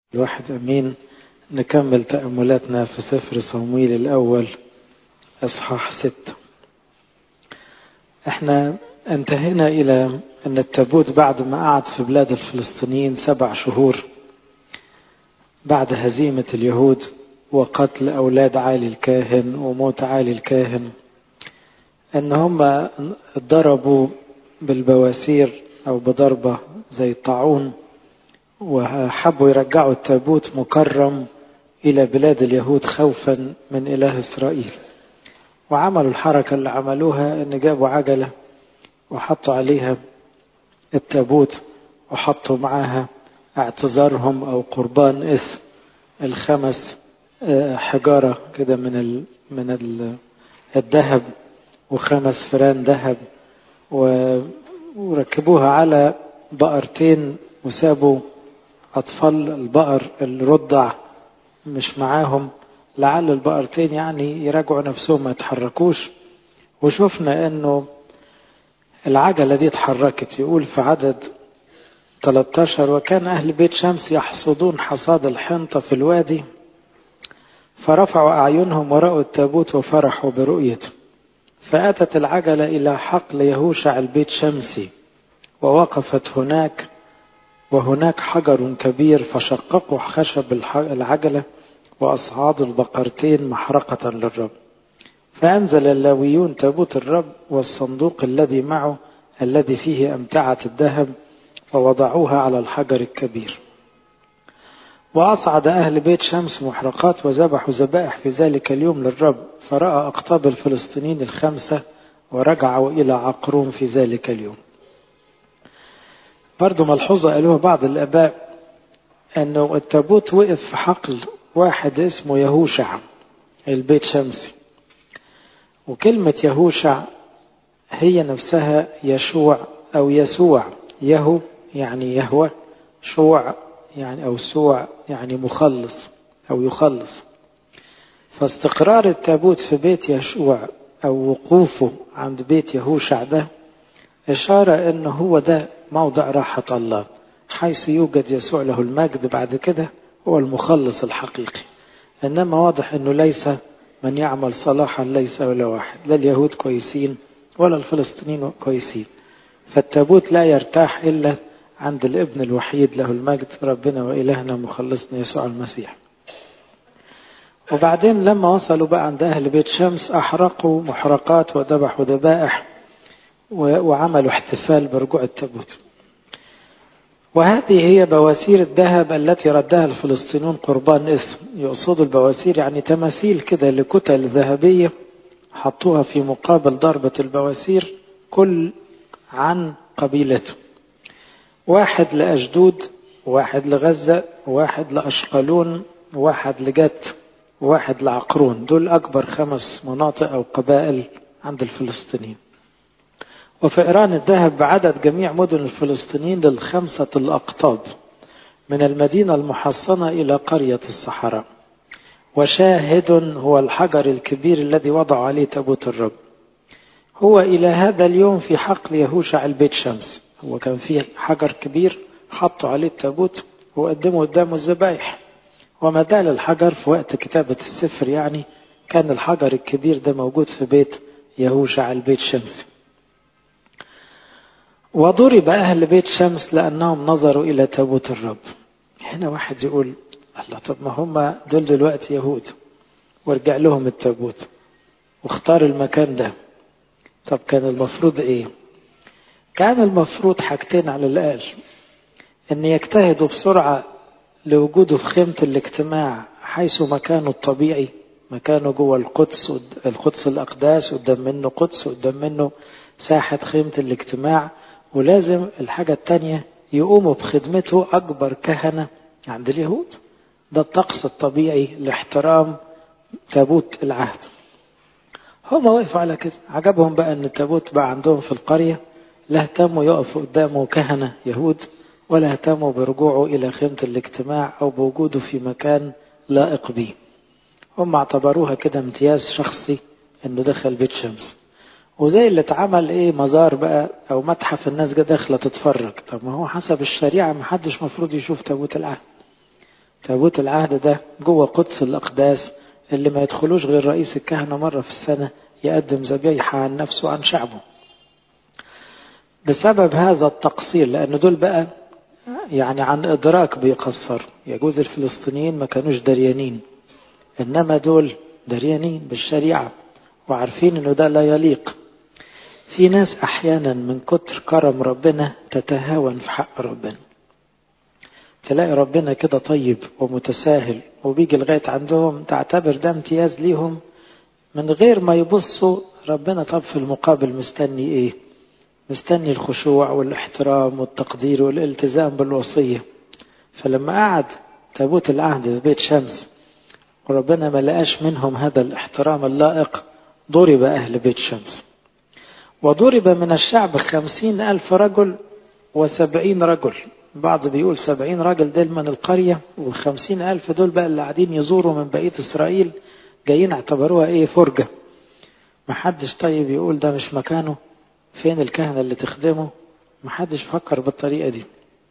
الواحد أمين نكمل تأملاتنا في سفر صمويل الأول إصحاح ستة احنا انتهينا إلى أن التابوت بعد ما قعد في بلاد الفلسطينيين سبع شهور بعد هزيمة اليهود وقتل أولاد عالي الكاهن وموت عالي الكاهن أن هم ضربوا بالبواسير أو بضربة زي الطاعون وحبوا يرجعوا التابوت مكرم إلى بلاد اليهود خوفا من إله إسرائيل وعملوا الحركة اللي عملوها أن جابوا عجلة وحطوا عليها التابوت وحطوا معاها اعتذارهم أو قربان إثم الخمس حجارة كده من ال من ال الذهب وخمس فران ذهب وركبوها على بقرتين وسابوا أطفال البقر الرضع مش معاهم لعل البقرتين يعني يراجعوا نفسهم ما يتحركوش وشفنا انه العجلة دي اتحركت يقول في عدد 13 وكان أهل بيت شمس يحصدون حصاد الحنطة في الوادي فرفعوا أعينهم ورأوا التابوت وفرحوا برؤيته فأتت العجلة إلى حقل يهوشع البيت شمسي ووقفت هناك وهناك حجر كبير فشققوا خشب العجلة وأصعادوا البقرتين محرقة للرب فأنزل اللاويون تابوت الرب والصندوق الذي معه الذي فيه أمتعة الذهب فوضعوها على الحجر الكبير وأصعد أهل بيت شمس محرقات وذبحوا ذبائح في ذلك اليوم للرب فرأى أقطاب الفلسطينيين الخمسة ورجعوا إلى عقروم في ذلك اليوم برضو ملحوظة قالوها بعض الآباء أنه التابوت وقف في حقل واحد اسمه يهوشع البيت شمسي وكلمة يهوشع هي نفسها يشوع أو يسوع يهو يعني يهوى شوع يعني أو سوع يعني مخلص أو يخلص فاستقرار التابوت في بيت يشوع أو وقوفه عند بيت يهوشع ده إشارة أنه هو ده موضع راحة الله حيث يوجد يسوع له المجد بعد كده هو المخلص الحقيقي إنما واضح أنه ليس من يعمل صلاحا ليس ولا واحد لا اليهود كويسين ولا الفلسطينيين كويسين فالتابوت لا يرتاح إلا عند الابن الوحيد له المجد ربنا وإلهنا مخلصنا يسوع المسيح وبعدين لما وصلوا بقى عند أهل بيت شمس أحرقوا محرقات وذبحوا ذبائح وعملوا احتفال برجوع التابوت وهذه هي بواسير الذهب التي ردها الفلسطينيون قربان اسم يقصدوا البواسير يعني تماثيل كده لكتل ذهبية حطوها في مقابل ضربة البواسير كل عن قبيلته واحد لأجدود واحد لغزة واحد لأشقلون واحد لجت واحد لعقرون دول أكبر خمس مناطق أو قبائل عند الفلسطينيين وفئران الذهب بعدد جميع مدن الفلسطينيين للخمسة الأقطاب من المدينة المحصنة إلى قرية الصحراء وشاهد هو الحجر الكبير الذي وضع عليه تابوت الرب هو إلى هذا اليوم في حقل يهوشع البيت شمس هو كان فيه حجر كبير حطوا عليه التابوت وقدموا قدامه الذبايح وما زال الحجر في وقت كتابة السفر يعني كان الحجر الكبير ده موجود في بيت يهوشع البيت شمس وضرب أهل بيت شمس لأنهم نظروا إلى تابوت الرب هنا واحد يقول الله طب ما هم دول دلوقتي يهود ورجع لهم التابوت واختار المكان ده طب كان المفروض ايه كان المفروض حاجتين على الأقل ان يجتهدوا بسرعة لوجوده في خيمة الاجتماع حيث مكانه الطبيعي مكانه جوه القدس القدس الأقداس قدام منه قدس قدام منه ساحة خيمة الاجتماع ولازم الحاجة التانية يقوموا بخدمته أكبر كهنة عند اليهود ده الطقس الطبيعي لاحترام تابوت العهد هم وقفوا على كده عجبهم بقى ان التابوت بقى عندهم في القرية لا اهتموا يقفوا قدامه كهنة يهود ولا اهتموا برجوعه إلى خيمة الاجتماع أو بوجوده في مكان لائق به هم اعتبروها كده امتياز شخصي انه دخل بيت شمس وزي اللي اتعمل ايه مزار بقى او متحف الناس جا داخله تتفرج طب ما هو حسب الشريعه ما حدش مفروض يشوف تابوت العهد تابوت العهد ده جوه قدس الأقداس اللي ما يدخلوش غير رئيس الكهنة مرة في السنة يقدم ذبيحة عن نفسه وعن شعبه بسبب هذا التقصير لأن دول بقى يعني عن إدراك بيقصر يجوز الفلسطينيين ما كانوش دريانين إنما دول دريانين بالشريعة وعارفين إنه ده لا يليق في ناس أحيانا من كتر كرم ربنا تتهاون في حق ربنا تلاقي ربنا كده طيب ومتساهل وبيجي لغاية عندهم تعتبر ده امتياز ليهم من غير ما يبصوا ربنا طب في المقابل مستني ايه مستني الخشوع والاحترام والتقدير والالتزام بالوصية فلما قعد تابوت العهد في بيت شمس وربنا ما لقاش منهم هذا الاحترام اللائق ضرب أهل بيت شمس وضرب من الشعب خمسين ألف رجل وسبعين رجل بعض بيقول سبعين راجل دول من القرية والخمسين ألف دول بقى اللي قاعدين يزوروا من بقية إسرائيل جايين اعتبروها إيه فرجة محدش طيب يقول ده مش مكانه فين الكهنة اللي تخدمه محدش فكر بالطريقة دي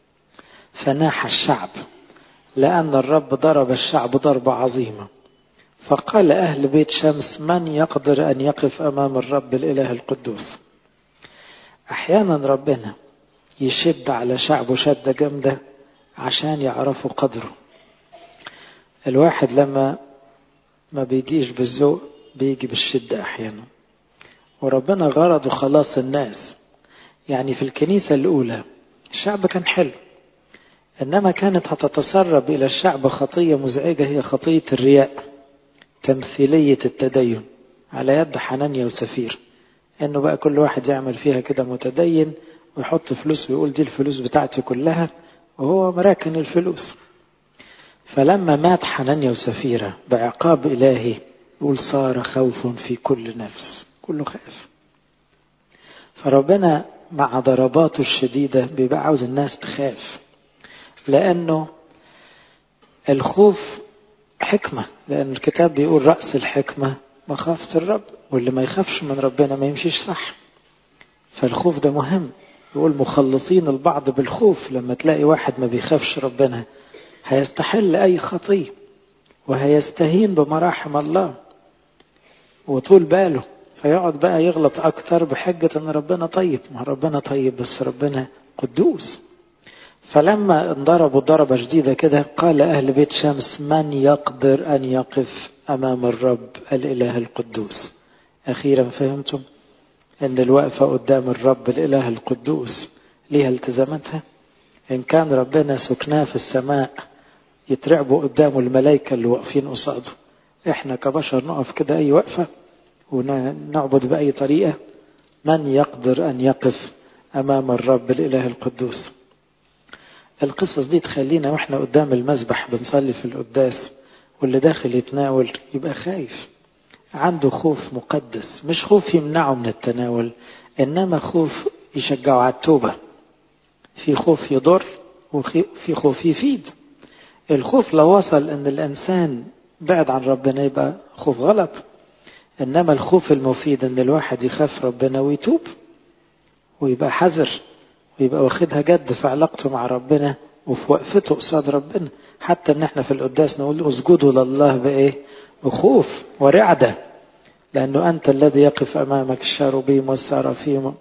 فناح الشعب لأن الرب ضرب الشعب ضربة عظيمة فقال أهل بيت شمس من يقدر أن يقف أمام الرب الإله القدوس أحيانا ربنا يشد على شعبه شدة جامدة عشان يعرفوا قدره الواحد لما ما بيجيش بالذوق بيجي بالشدة أحيانا وربنا غرضه خلاص الناس يعني في الكنيسة الأولى الشعب كان حلو إنما كانت هتتسرب إلى الشعب خطية مزعجة هي خطية الرياء تمثيلية التدين على يد حنانيا وسفير إنه بقى كل واحد يعمل فيها كده متدين ويحط فلوس ويقول دي الفلوس بتاعتي كلها وهو مراكن الفلوس فلما مات حنانيا وسفيرة بعقاب إلهي يقول صار خوف في كل نفس كله خاف فربنا مع ضرباته الشديدة بيبقى عاوز الناس تخاف لأنه الخوف حكمة لأن الكتاب بيقول رأس الحكمة مخافة الرب واللي ما يخافش من ربنا ما يمشيش صح فالخوف ده مهم يقول مخلصين البعض بالخوف لما تلاقي واحد ما بيخافش ربنا هيستحل أي خطية وهيستهين بمراحم الله وطول باله فيقعد بقى يغلط أكتر بحجة أن ربنا طيب ما ربنا طيب بس ربنا قدوس فلما انضربوا ضربة شديدة كده قال أهل بيت شمس من يقدر أن يقف أمام الرب الإله القدوس أخيرا فهمتم أن الوقفة قدام الرب الإله القدوس ليها التزاماتها إن كان ربنا سكناه في السماء يترعبوا قدامه الملائكة اللي واقفين قصاده إحنا كبشر نقف كده أي وقفة ونعبد بأي طريقة من يقدر أن يقف أمام الرب الإله القدوس القصص دي تخلينا واحنا قدام المذبح بنصلي في القداس واللي داخل يتناول يبقى خايف عنده خوف مقدس مش خوف يمنعه من التناول انما خوف يشجعه على التوبة في خوف يضر وفي خوف يفيد الخوف لو وصل ان الانسان بعد عن ربنا يبقى خوف غلط انما الخوف المفيد ان الواحد يخاف ربنا ويتوب ويبقى حذر ويبقى واخدها جد في علاقته مع ربنا وفي وقفته قصاد ربنا حتى ان احنا في القداس نقول اسجدوا لله بايه بخوف ورعدة لانه انت الذي يقف امامك الشاروبيم والسرافيم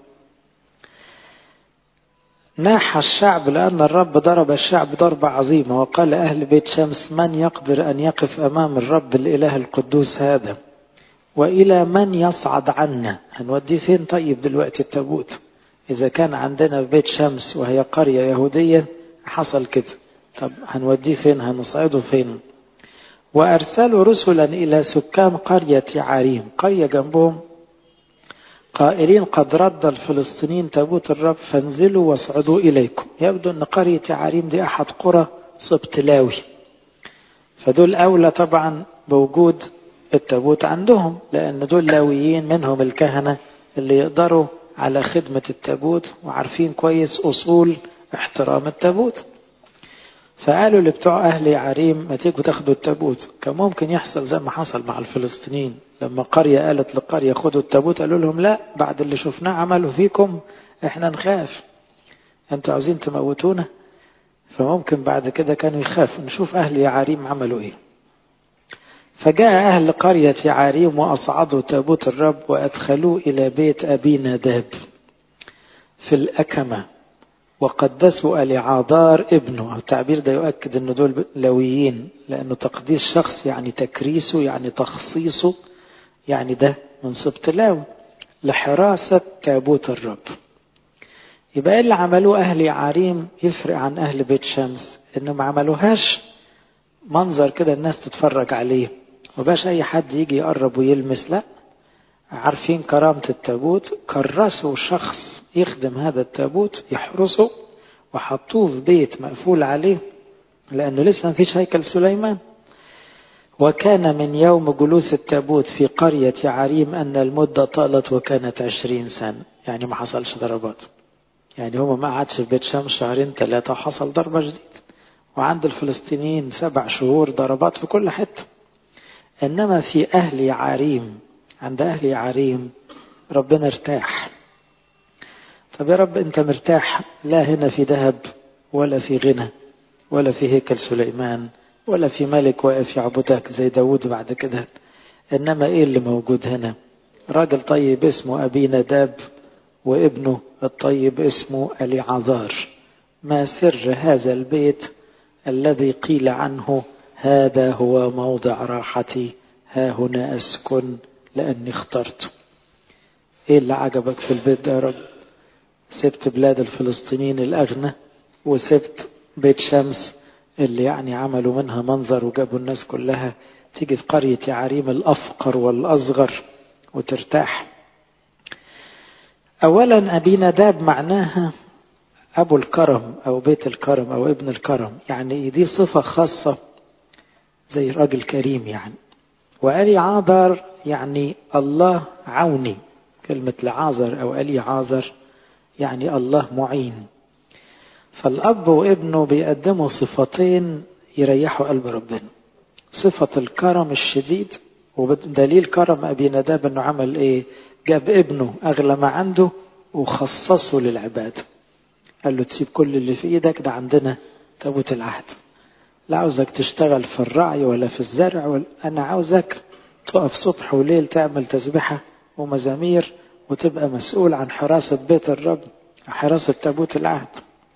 ناح الشعب لأن الرب ضرب الشعب ضربة عظيمة وقال أهل بيت شمس من يقدر أن يقف أمام الرب الإله القدوس هذا وإلى من يصعد عنا هنوديه فين طيب دلوقتي التابوت إذا كان عندنا في بيت شمس وهي قرية يهودية حصل كده طب هنوديه فين هنصعده فين وأرسلوا رسلا إلى سكان قرية عريم قرية جنبهم قائلين قد رد الفلسطينيين تابوت الرب فانزلوا واصعدوا إليكم يبدو أن قرية عريم دي أحد قرى سبط لاوي فدول أولى طبعا بوجود التابوت عندهم لأن دول لاويين منهم الكهنة اللي يقدروا على خدمة التابوت وعارفين كويس أصول احترام التابوت فقالوا لبتوع أهل عريم ما تيجوا تاخدوا التابوت كان ممكن يحصل زي ما حصل مع الفلسطينيين لما قرية قالت لقرية خدوا التابوت قالوا لهم لا بعد اللي شفناه عملوا فيكم احنا نخاف انتوا عاوزين تموتونا فممكن بعد كده كانوا يخافوا نشوف أهل يعاريم عملوا إيه فجاء أهل قرية يعاريم وأصعدوا تابوت الرب وأدخلوه إلى بيت أبي نداب في الأكمة وقدسوا العاذار ابنه التعبير ده يؤكد أن دول لويين لأنه تقديس شخص يعني تكريسه يعني تخصيصه يعني ده من سبط لاوي لحراسة تابوت الرب يبقى ايه اللي عملوه اهل يعاريم يفرق عن اهل بيت شمس انه ما عملوهاش منظر كده الناس تتفرج عليه وباش اي حد يجي يقرب ويلمس لا عارفين كرامة التابوت كرسوا شخص يخدم هذا التابوت يحرسه وحطوه في بيت مقفول عليه لانه لسه ما فيش هيكل سليمان وكان من يوم جلوس التابوت في قرية عريم أن المدة طالت وكانت عشرين سنة يعني ما حصلش ضربات يعني هو ما قعدش في بيت شمس شهرين ثلاثة وحصل ضربة جديدة وعند الفلسطينيين سبع شهور ضربات في كل حتة إنما في أهل عريم عند أهل عريم ربنا ارتاح طب يا رب أنت مرتاح لا هنا في ذهب ولا في غنى ولا في هيكل سليمان ولا في ملك واقف يعبدك زي داود بعد كده إنما إيه اللي موجود هنا راجل طيب اسمه أبي نداب وابنه الطيب اسمه اليعذار ما سر هذا البيت الذي قيل عنه هذا هو موضع راحتي ها هنا أسكن لأني اخترته إيه اللي عجبك في البيت ده يا رب سبت بلاد الفلسطينيين الأغنى وسبت بيت شمس اللي يعني عملوا منها منظر وجابوا الناس كلها تيجي في قرية عريم الأفقر والأصغر وترتاح أولا أبي نداب معناها أبو الكرم أو بيت الكرم أو ابن الكرم يعني دي صفة خاصة زي راجل كريم يعني وألي عاذر يعني الله عوني كلمة لعازر أو ألي عاذر يعني الله معين فالأب وابنه بيقدموا صفتين يريحوا قلب ربنا صفة الكرم الشديد ودليل كرم أبي نداب أنه عمل إيه جاب ابنه أغلى ما عنده وخصصه للعبادة قال له تسيب كل اللي في إيدك ده عندنا تابوت العهد لا عاوزك تشتغل في الرعي ولا في الزرع ولا أنا عاوزك تقف صبح وليل تعمل تسبحة ومزامير وتبقى مسؤول عن حراسة بيت الرب حراسة تابوت العهد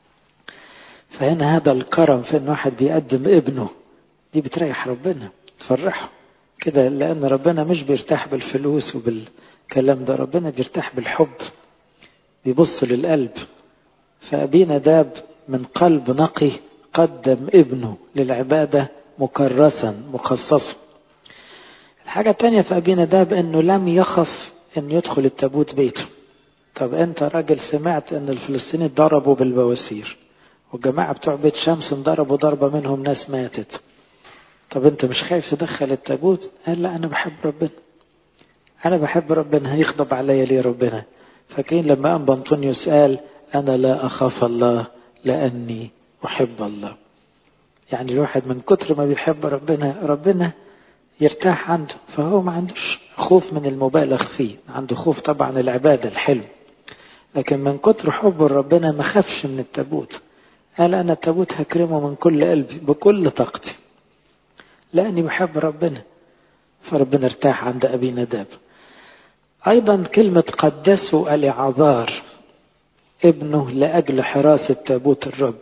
فهنا هذا الكرم في ان واحد بيقدم ابنه دي بتريح ربنا تفرحه كده لان ربنا مش بيرتاح بالفلوس وبالكلام ده ربنا بيرتاح بالحب بيبص للقلب فابينا داب من قلب نقي قدم ابنه للعبادة مكرسا مخصصا الحاجة الثانية في أبينا داب أنه لم يخف أن يدخل التابوت بيته طب أنت راجل سمعت أن الفلسطينيين ضربوا بالبواسير والجماعة بتوع بيت شمس انضربوا ضربة منهم ناس ماتت طب انت مش خايف تدخل التابوت قال لا انا بحب ربنا انا بحب ربنا هيغضب عليا ليه ربنا فاكرين لما قام بنطونيوس قال انا لا اخاف الله لاني احب الله يعني الواحد من كتر ما بيحب ربنا ربنا يرتاح عنده فهو ما عندوش خوف من المبالغ فيه عنده خوف طبعا العبادة الحلم لكن من كتر حبه لربنا ما خافش من التابوت قال أنا التابوت هكرمه من كل قلبي بكل طاقتي لأني بحب ربنا فربنا ارتاح عند أبي نداب أيضا كلمة قدسوا الإعذار ابنه لأجل حراسة تابوت الرب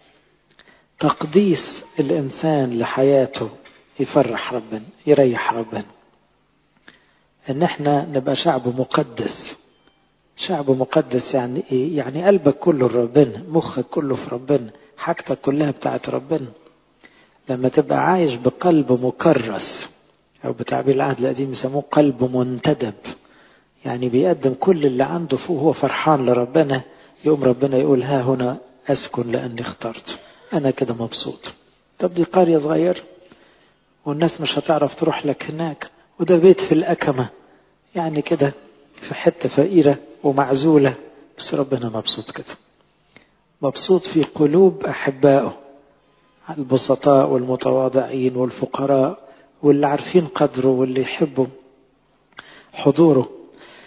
تقديس الإنسان لحياته يفرح ربنا يريح ربنا ان احنا نبقى شعب مقدس شعب مقدس يعني ايه يعني قلبك كله لربنا مخك كله في ربنا حاجتك كلها بتاعت ربنا لما تبقى عايش بقلب مكرس او بتعبير العهد القديم يسموه قلب منتدب يعني بيقدم كل اللي عنده فوق هو فرحان لربنا يقوم ربنا يقول ها هنا اسكن لاني اخترته انا كده مبسوط طب دي قريه صغيره والناس مش هتعرف تروح لك هناك وده بيت في الأكمة يعني كده في حتة فقيرة ومعزولة بس ربنا مبسوط كده مبسوط في قلوب أحبائه البسطاء والمتواضعين والفقراء واللي عارفين قدره واللي يحبوا حضوره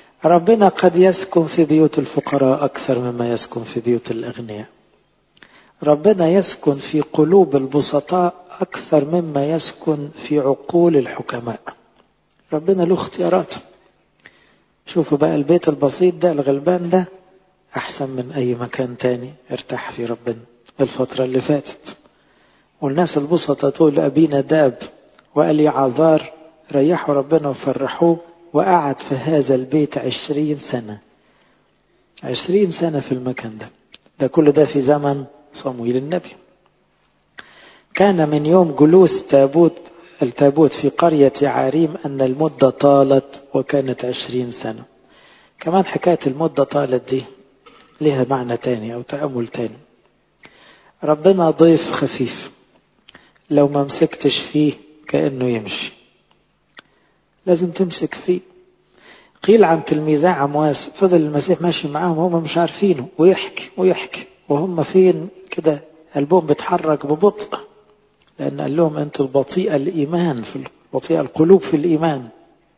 ربنا قد يسكن في بيوت الفقراء أكثر مما يسكن في بيوت الأغنياء ربنا يسكن في قلوب البسطاء أكثر مما يسكن في عقول الحكماء ربنا له اختياراته شوفوا بقى البيت البسيط ده الغلبان ده أحسن من أي مكان تاني ارتاح في ربنا الفترة اللي فاتت والناس البسطة تقول أبينا داب وقال يا عذار ريحوا ربنا وفرحوه وقعد في هذا البيت عشرين سنة عشرين سنة في المكان ده ده كل ده في زمن صمويل النبي كان من يوم جلوس تابوت التابوت في قرية عاريم أن المدة طالت وكانت عشرين سنة كمان حكاية المدة طالت دي لها معنى تاني أو تأمل تاني ربنا ضيف خفيف لو ما مسكتش فيه كأنه يمشي لازم تمسك فيه قيل عن تلميذي عمواس فضل المسيح ماشي معاهم هم مش عارفينه ويحكي ويحكي وهم فين كده قلبهم بيتحرك ببطء لأن قال لهم أنتوا البطيئة الإيمان في بطيئة القلوب في الإيمان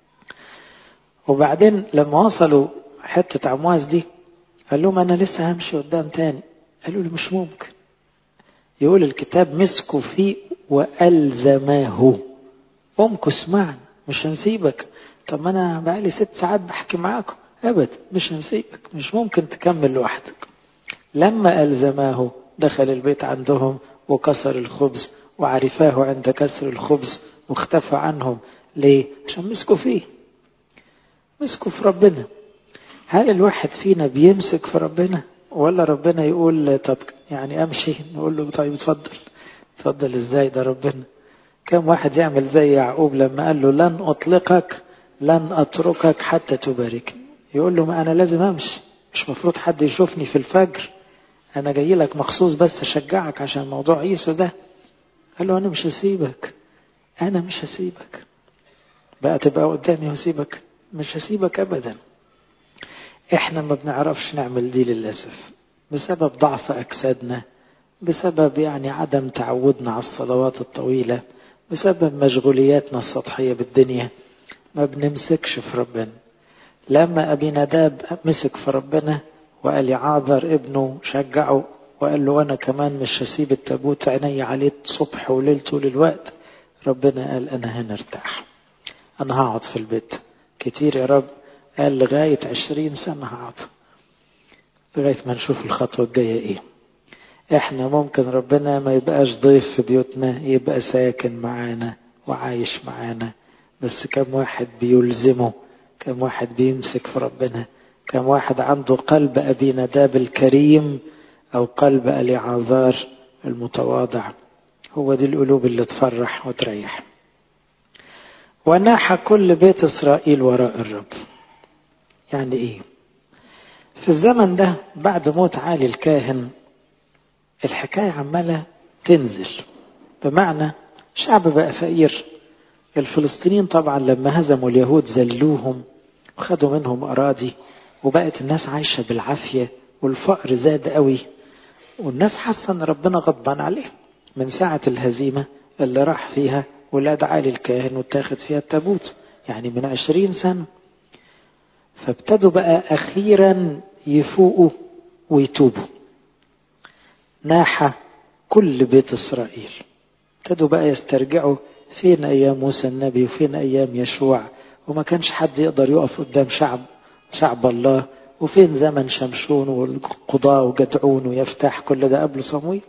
وبعدين لما وصلوا حتة عمواس دي قال لهم أنا لسه همشي قدام تاني قالوا له مش ممكن يقول الكتاب مسكوا فيه وألزماه امكس معنا مش هنسيبك طب ما أنا بقالي ست ساعات بحكي معاكم أبدا مش هنسيبك مش ممكن تكمل لوحدك لما ألزماه دخل البيت عندهم وكسر الخبز وعرفاه عند كسر الخبز واختفى عنهم ليه؟ عشان مسكوا فيه مسكوا في ربنا هل الواحد فينا بيمسك في ربنا ولا ربنا يقول طب يعني امشي نقول له طيب اتفضل اتفضل ازاي ده ربنا كم واحد يعمل زي يعقوب لما قال له لن اطلقك لن اتركك حتى تباركني يقول له ما انا لازم امشي مش مفروض حد يشوفني في الفجر انا جاي لك مخصوص بس اشجعك عشان موضوع عيسو ده قال له انا مش هسيبك انا مش هسيبك بقى تبقى قدامي واسيبك مش هسيبك ابدا احنا ما بنعرفش نعمل دي للاسف بسبب ضعف اجسادنا بسبب يعني عدم تعودنا على الصلوات الطويله بسبب مشغولياتنا السطحيه بالدنيا ما بنمسكش في ربنا لما ابي نداب مسك في ربنا وقال عابر ابنه شجعه وقال له انا كمان مش هسيب التابوت عيني عليه صبح وليل طول الوقت ربنا قال انا هنا ارتاح انا هقعد في البيت كتير يا رب قال لغاية عشرين سنة هقعد لغاية ما نشوف الخطوة الجاية ايه احنا ممكن ربنا ما يبقاش ضيف في بيوتنا يبقى ساكن معانا وعايش معانا بس كم واحد بيلزمه كم واحد بيمسك في ربنا كم واحد عنده قلب أبي نداب الكريم أو قلب ألي عذار المتواضع هو دي القلوب اللي تفرح وتريح وناح كل بيت إسرائيل وراء الرب يعني إيه في الزمن ده بعد موت عالي الكاهن الحكاية عمالة تنزل بمعنى شعب بقى فقير الفلسطينيين طبعا لما هزموا اليهود زلوهم وخدوا منهم أراضي وبقت الناس عايشة بالعافية والفقر زاد قوي والناس حاسة ان ربنا غضبان عليهم من ساعة الهزيمة اللي راح فيها ولاد عالي الكاهن واتاخد فيها التابوت يعني من عشرين سنة فابتدوا بقى أخيرا يفوقوا ويتوبوا ناح كل بيت إسرائيل ابتدوا بقى يسترجعوا فين أيام موسى النبي وفين أيام يشوع وما كانش حد يقدر يقف قدام شعب شعب الله وفين زمن شمشون والقضاء وجدعون ويفتح كل ده قبل صمويل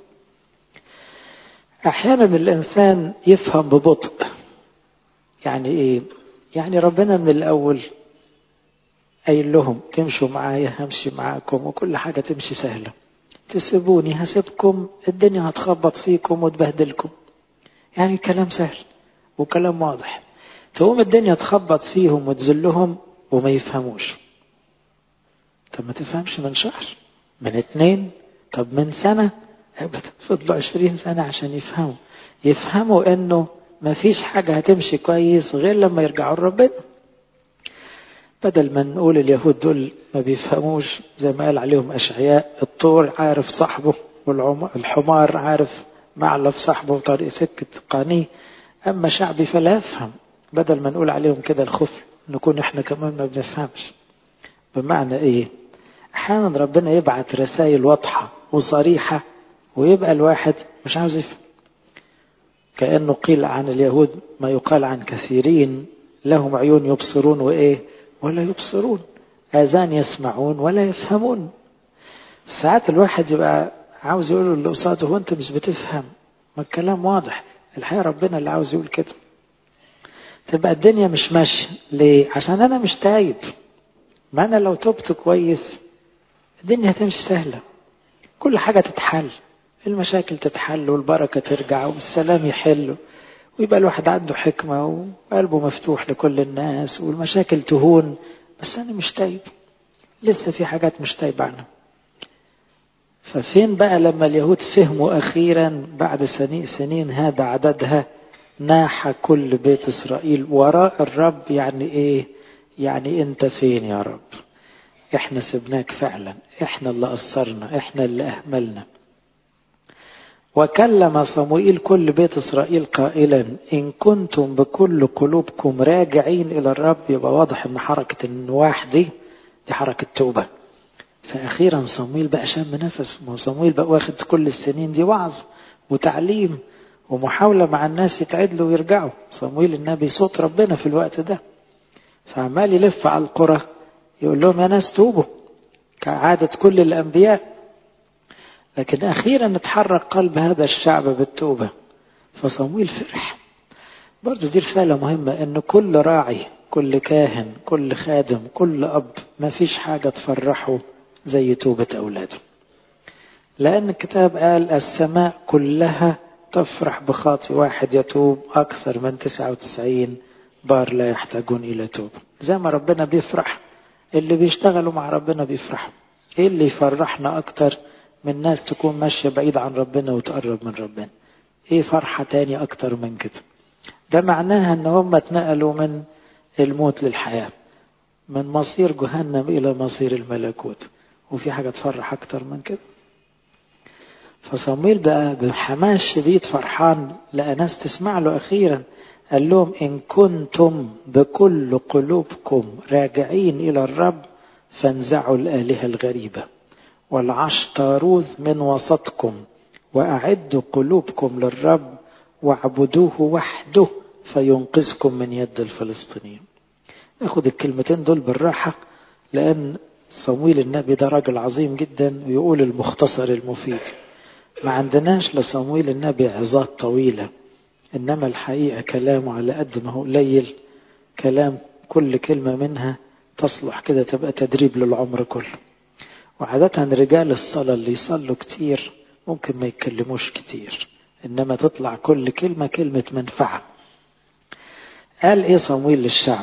أحيانا الإنسان يفهم ببطء يعني إيه يعني ربنا من الأول قايل لهم تمشوا معايا همشي معاكم وكل حاجة تمشي سهلة تسيبوني هسيبكم الدنيا هتخبط فيكم وتبهدلكم يعني كلام سهل وكلام واضح تقوم الدنيا تخبط فيهم وتذلهم وما يفهموش طب ما تفهمش من شهر من اتنين طب من سنة فضلوا عشرين سنة عشان يفهموا يفهموا انه ما فيش حاجة هتمشي كويس غير لما يرجعوا لربنا بدل ما نقول اليهود دول ما بيفهموش زي ما قال عليهم أشعياء الطور عارف صاحبه والحمار عارف معلف صاحبه وطريق سكة قانيه أما شعبي فلا يفهم بدل ما نقول عليهم كده الخف نكون احنا كمان ما بنفهمش بمعنى ايه احيانا ربنا يبعت رسائل واضحة وصريحة ويبقى الواحد مش عاوز يفهم كأنه قيل عن اليهود ما يقال عن كثيرين لهم عيون يبصرون وإيه ولا يبصرون آذان يسمعون ولا يفهمون ساعات الواحد يبقى عاوز يقول اللي قصاده هو أنت مش بتفهم ما الكلام واضح الحقيقة ربنا اللي عاوز يقول كده تبقى الدنيا مش ماشية ليه عشان أنا مش تايب ما أنا لو تبت كويس الدنيا هتمشي سهلة كل حاجة تتحل المشاكل تتحل والبركة ترجع والسلام يحل ويبقى الواحد عنده حكمة وقلبه مفتوح لكل الناس والمشاكل تهون بس أنا مش تايب لسه في حاجات مش تايب عنها ففين بقى لما اليهود فهموا أخيرا بعد سنين, سنين هذا عددها ناح كل بيت إسرائيل وراء الرب يعني إيه يعني أنت فين يا رب إحنا سبناك فعلا إحنا اللي قصرنا إحنا اللي أهملنا وكلم صموئيل كل بيت إسرائيل قائلا إن كنتم بكل قلوبكم راجعين إلى الرب يبقى واضح إن حركة النواح دي دي حركة توبة فأخيرا صمويل بقى شم نفس ما صمويل بقى واخد كل السنين دي وعظ وتعليم ومحاولة مع الناس يتعدلوا ويرجعوا صمويل النبي صوت ربنا في الوقت ده فعمال يلف على القرى يقول لهم يا ناس توبوا كعادة كل الأنبياء لكن أخيرا اتحرك قلب هذا الشعب بالتوبة فصمويل فرح برضو دي رسالة مهمة أن كل راعي كل كاهن كل خادم كل أب ما فيش حاجة تفرحه زي توبة أولاده لأن الكتاب قال السماء كلها تفرح بخاطي واحد يتوب أكثر من 99 بار لا يحتاجون إلى توبة زي ما ربنا بيفرح اللي بيشتغلوا مع ربنا بيفرحوا إيه اللي يفرحنا أكتر من ناس تكون ماشية بعيد عن ربنا وتقرب من ربنا إيه فرحة تاني أكتر من كده ده معناها أن هم اتنقلوا من الموت للحياة من مصير جهنم إلى مصير الملكوت وفي حاجة تفرح أكتر من كده فصمويل بقى بحماس شديد فرحان لقى ناس تسمع له أخيرا قال لهم إن كنتم بكل قلوبكم راجعين إلى الرب فانزعوا الآلهة الغريبة والعشتاروذ من وسطكم وأعدوا قلوبكم للرب واعبدوه وحده فينقذكم من يد الفلسطينيين ناخد الكلمتين دول بالراحة لأن صمويل النبي ده راجل عظيم جدا ويقول المختصر المفيد ما عندناش لصمويل النبي عظات طويلة إنما الحقيقة كلامه على قد ما هو قليل كلام كل كلمة منها تصلح كده تبقى تدريب للعمر كله وعادة رجال الصلاة اللي يصلوا كتير ممكن ما يتكلموش كتير إنما تطلع كل كلمة كلمة منفعة قال إيه صمويل للشعب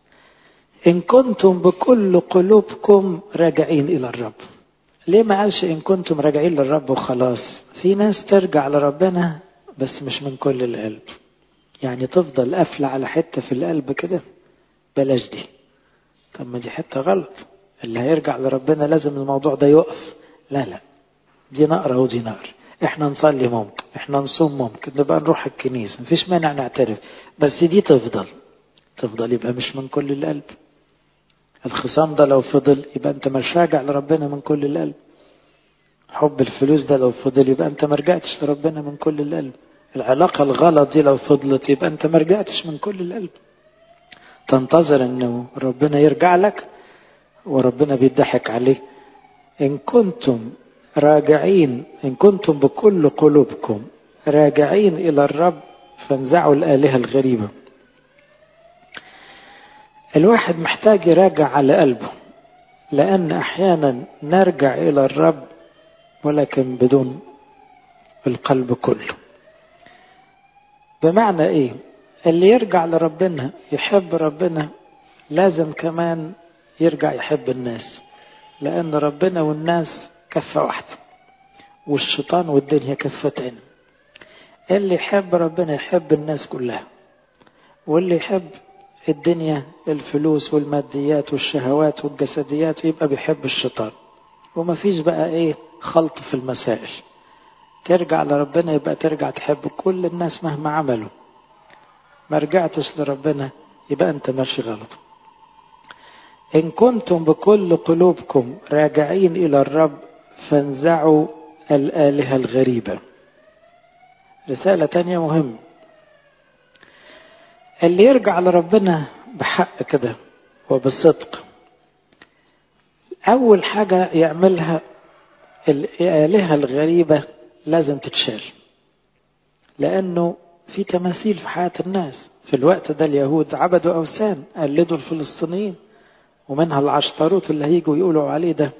إن كنتم بكل قلوبكم راجعين إلى الرب ليه ما قالش إن كنتم راجعين للرب وخلاص في ناس ترجع لربنا بس مش من كل القلب يعني تفضل قافلة على حتة في القلب كده بلاش دي طب ما دي حتة غلط اللي هيرجع لربنا لازم الموضوع ده يقف لا لا دي نقرة ودي نقر احنا نصلي ممكن احنا نصوم ممكن نبقى نروح الكنيسة مفيش مانع نعترف بس دي تفضل تفضل يبقى مش من كل القلب الخصام ده لو فضل يبقى انت مش راجع لربنا من كل القلب حب الفلوس ده لو فضل يبقى انت ما رجعتش لربنا من كل القلب العلاقة الغلط دي لو فضلت يبقى انت ما رجعتش من كل القلب تنتظر انه ربنا يرجع لك وربنا بيضحك عليه ان كنتم راجعين ان كنتم بكل قلوبكم راجعين الى الرب فانزعوا الالهه الغريبه الواحد محتاج يراجع على قلبه لان احيانا نرجع الى الرب ولكن بدون القلب كله بمعنى ايه اللي يرجع لربنا يحب ربنا لازم كمان يرجع يحب الناس لان ربنا والناس كفه واحده والشيطان والدنيا كفتين اللي يحب ربنا يحب الناس كلها واللي يحب الدنيا الفلوس والماديات والشهوات والجسديات يبقى بيحب الشيطان ومفيش بقى ايه خلط في المسائل ترجع لربنا يبقى ترجع تحب كل الناس مهما عملوا ما رجعتش لربنا يبقى انت ماشي غلط إن كنتم بكل قلوبكم راجعين إلى الرب فانزعوا الآلهة الغريبة رسالة تانية مهمة اللي يرجع لربنا بحق كده وبصدق أول حاجة يعملها الآلهة الغريبة لازم تتشال لأنه في تماثيل في حياة الناس في الوقت ده اليهود عبدوا أوثان قلدوا الفلسطينيين ومنها العشتروت اللي هيجوا يقولوا عليه ده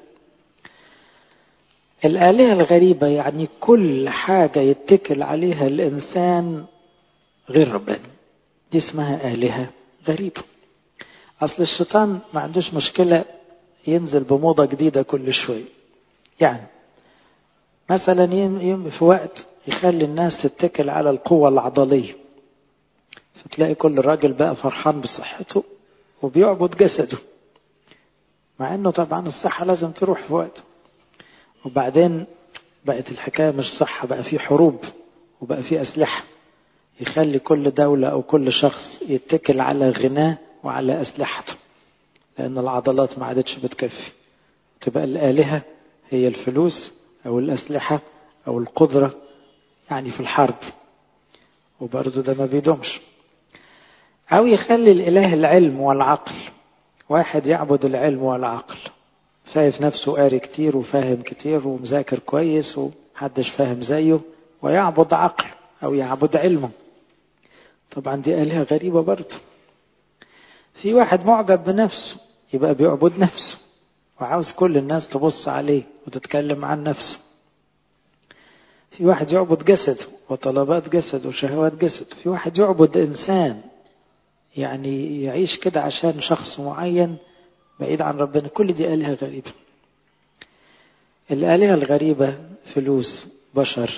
الآلهة الغريبة يعني كل حاجة يتكل عليها الإنسان غير ربنا دي اسمها آلهة غريبة أصل الشيطان ما عندوش مشكلة ينزل بموضة جديدة كل شوية يعني مثلا في وقت يخلي الناس تتكل على القوة العضلية فتلاقي كل راجل بقى فرحان بصحته وبيعبد جسده مع انه طبعا الصحة لازم تروح في وقت وبعدين بقت الحكاية مش صح بقى في حروب وبقى في أسلحة يخلي كل دولة أو كل شخص يتكل على غناه وعلى أسلحته لأن العضلات ما عادتش بتكفي تبقى الآلهة هي الفلوس أو الأسلحة أو القدرة يعني في الحرب وبرضه ده ما بيدومش أو يخلي الإله العلم والعقل واحد يعبد العلم والعقل شايف نفسه قاري كتير وفاهم كتير ومذاكر كويس ومحدش فاهم زيه ويعبد عقل أو يعبد علمه طبعا دي آلهة غريبة برضه في واحد معجب بنفسه يبقى بيعبد نفسه وعاوز كل الناس تبص عليه وتتكلم عن نفسه في واحد يعبد جسده وطلبات جسده وشهوات جسده في واحد يعبد إنسان يعني يعيش كده عشان شخص معين بعيد عن ربنا كل دي آلهة غريبة الآلهة الغريبة فلوس بشر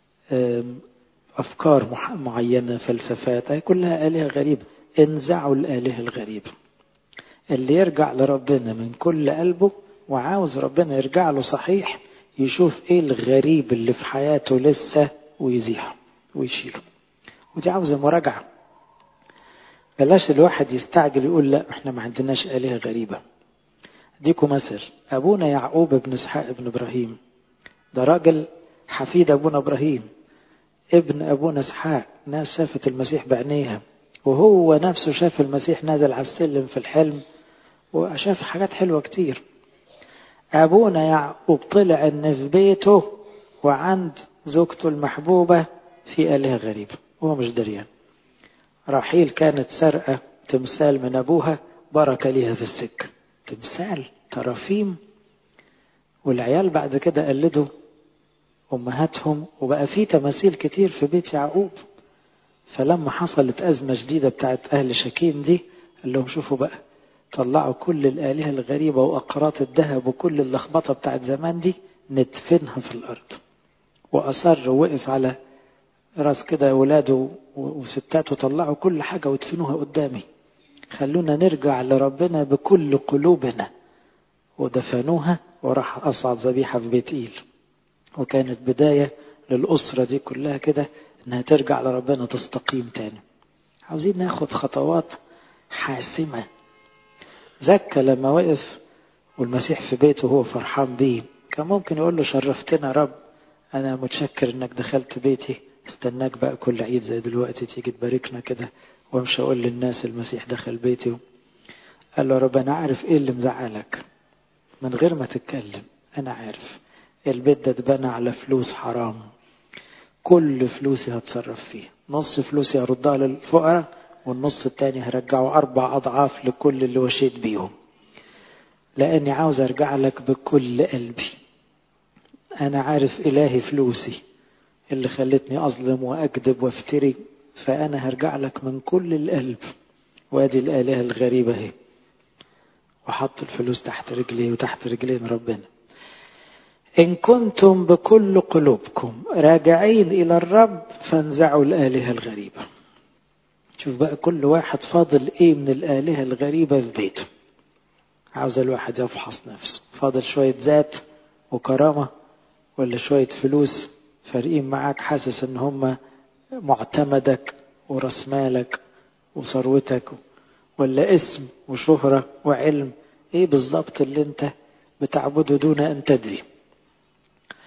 أفكار معينة فلسفات هي كلها آلهة غريبة انزعوا الآلهة الغريبة اللي يرجع لربنا من كل قلبه وعاوز ربنا يرجع له صحيح يشوف ايه الغريب اللي في حياته لسه ويزيحه ويشيله ودي عاوزة مراجعة بلاش الواحد يستعجل يقول لا احنا ما عندناش آلهة غريبة اديكم مثل ابونا يعقوب بن اسحاق بن ابراهيم ده راجل حفيد ابونا ابراهيم ابن ابونا اسحاق ناس شافت المسيح بعينيها وهو نفسه شاف المسيح نازل على السلم في الحلم وشاف حاجات حلوة كتير أبونا يعقوب طلع إن في بيته وعند زوجته المحبوبة في آلهة غريبة وهو مش دريان رحيل كانت سرقة تمثال من أبوها بركة ليها في السكة تمثال ترافيم والعيال بعد كده قلدوا أمهاتهم وبقى في تماثيل كتير في بيت يعقوب فلما حصلت أزمة جديدة بتاعت أهل شكيم دي قال لهم شوفوا بقى طلعوا كل الآلهة الغريبة وأقراط الذهب وكل اللخبطة بتاعت زمان دي ندفنها في الأرض وأصر ووقف على راس كده ولاده وستاته طلعوا كل حاجة وادفنوها قدامي خلونا نرجع لربنا بكل قلوبنا ودفنوها وراح أصعد ذبيحة في بيت إيل وكانت بداية للأسرة دي كلها كده إنها ترجع لربنا تستقيم تاني عاوزين ناخد خطوات حاسمة زكى لما وقف والمسيح في بيته وهو فرحان بيه كان ممكن يقول له شرفتنا رب أنا متشكر إنك دخلت بيتي استناك بقى كل عيد زي دلوقتي تيجي تباركنا كده وامشي اقول للناس المسيح دخل بيتي قال له يا رب انا عارف ايه اللي مزعلك من غير ما تتكلم انا عارف البيت ده اتبنى على فلوس حرام كل فلوسي هتصرف فيه نص فلوسي هردها للفقراء والنص التاني هرجعه اربع اضعاف لكل اللي وشيت بيهم لاني عاوز ارجع لك بكل قلبي انا عارف الهي فلوسي اللي خلتني أظلم وأكذب وافتري فأنا هرجع لك من كل القلب وادي الآلهة الغريبة اهي وحط الفلوس تحت رجلي وتحت رجلين ربنا إن كنتم بكل قلوبكم راجعين إلى الرب فانزعوا الآلهة الغريبة شوف بقى كل واحد فاضل إيه من الآلهة الغريبة في بيته عاوز الواحد يفحص نفسه فاضل شوية ذات وكرامة ولا شوية فلوس فارقين معاك حاسس ان هم معتمدك وراس مالك وثروتك ولا اسم وشهرة وعلم ايه بالظبط اللي انت بتعبده دون ان تدري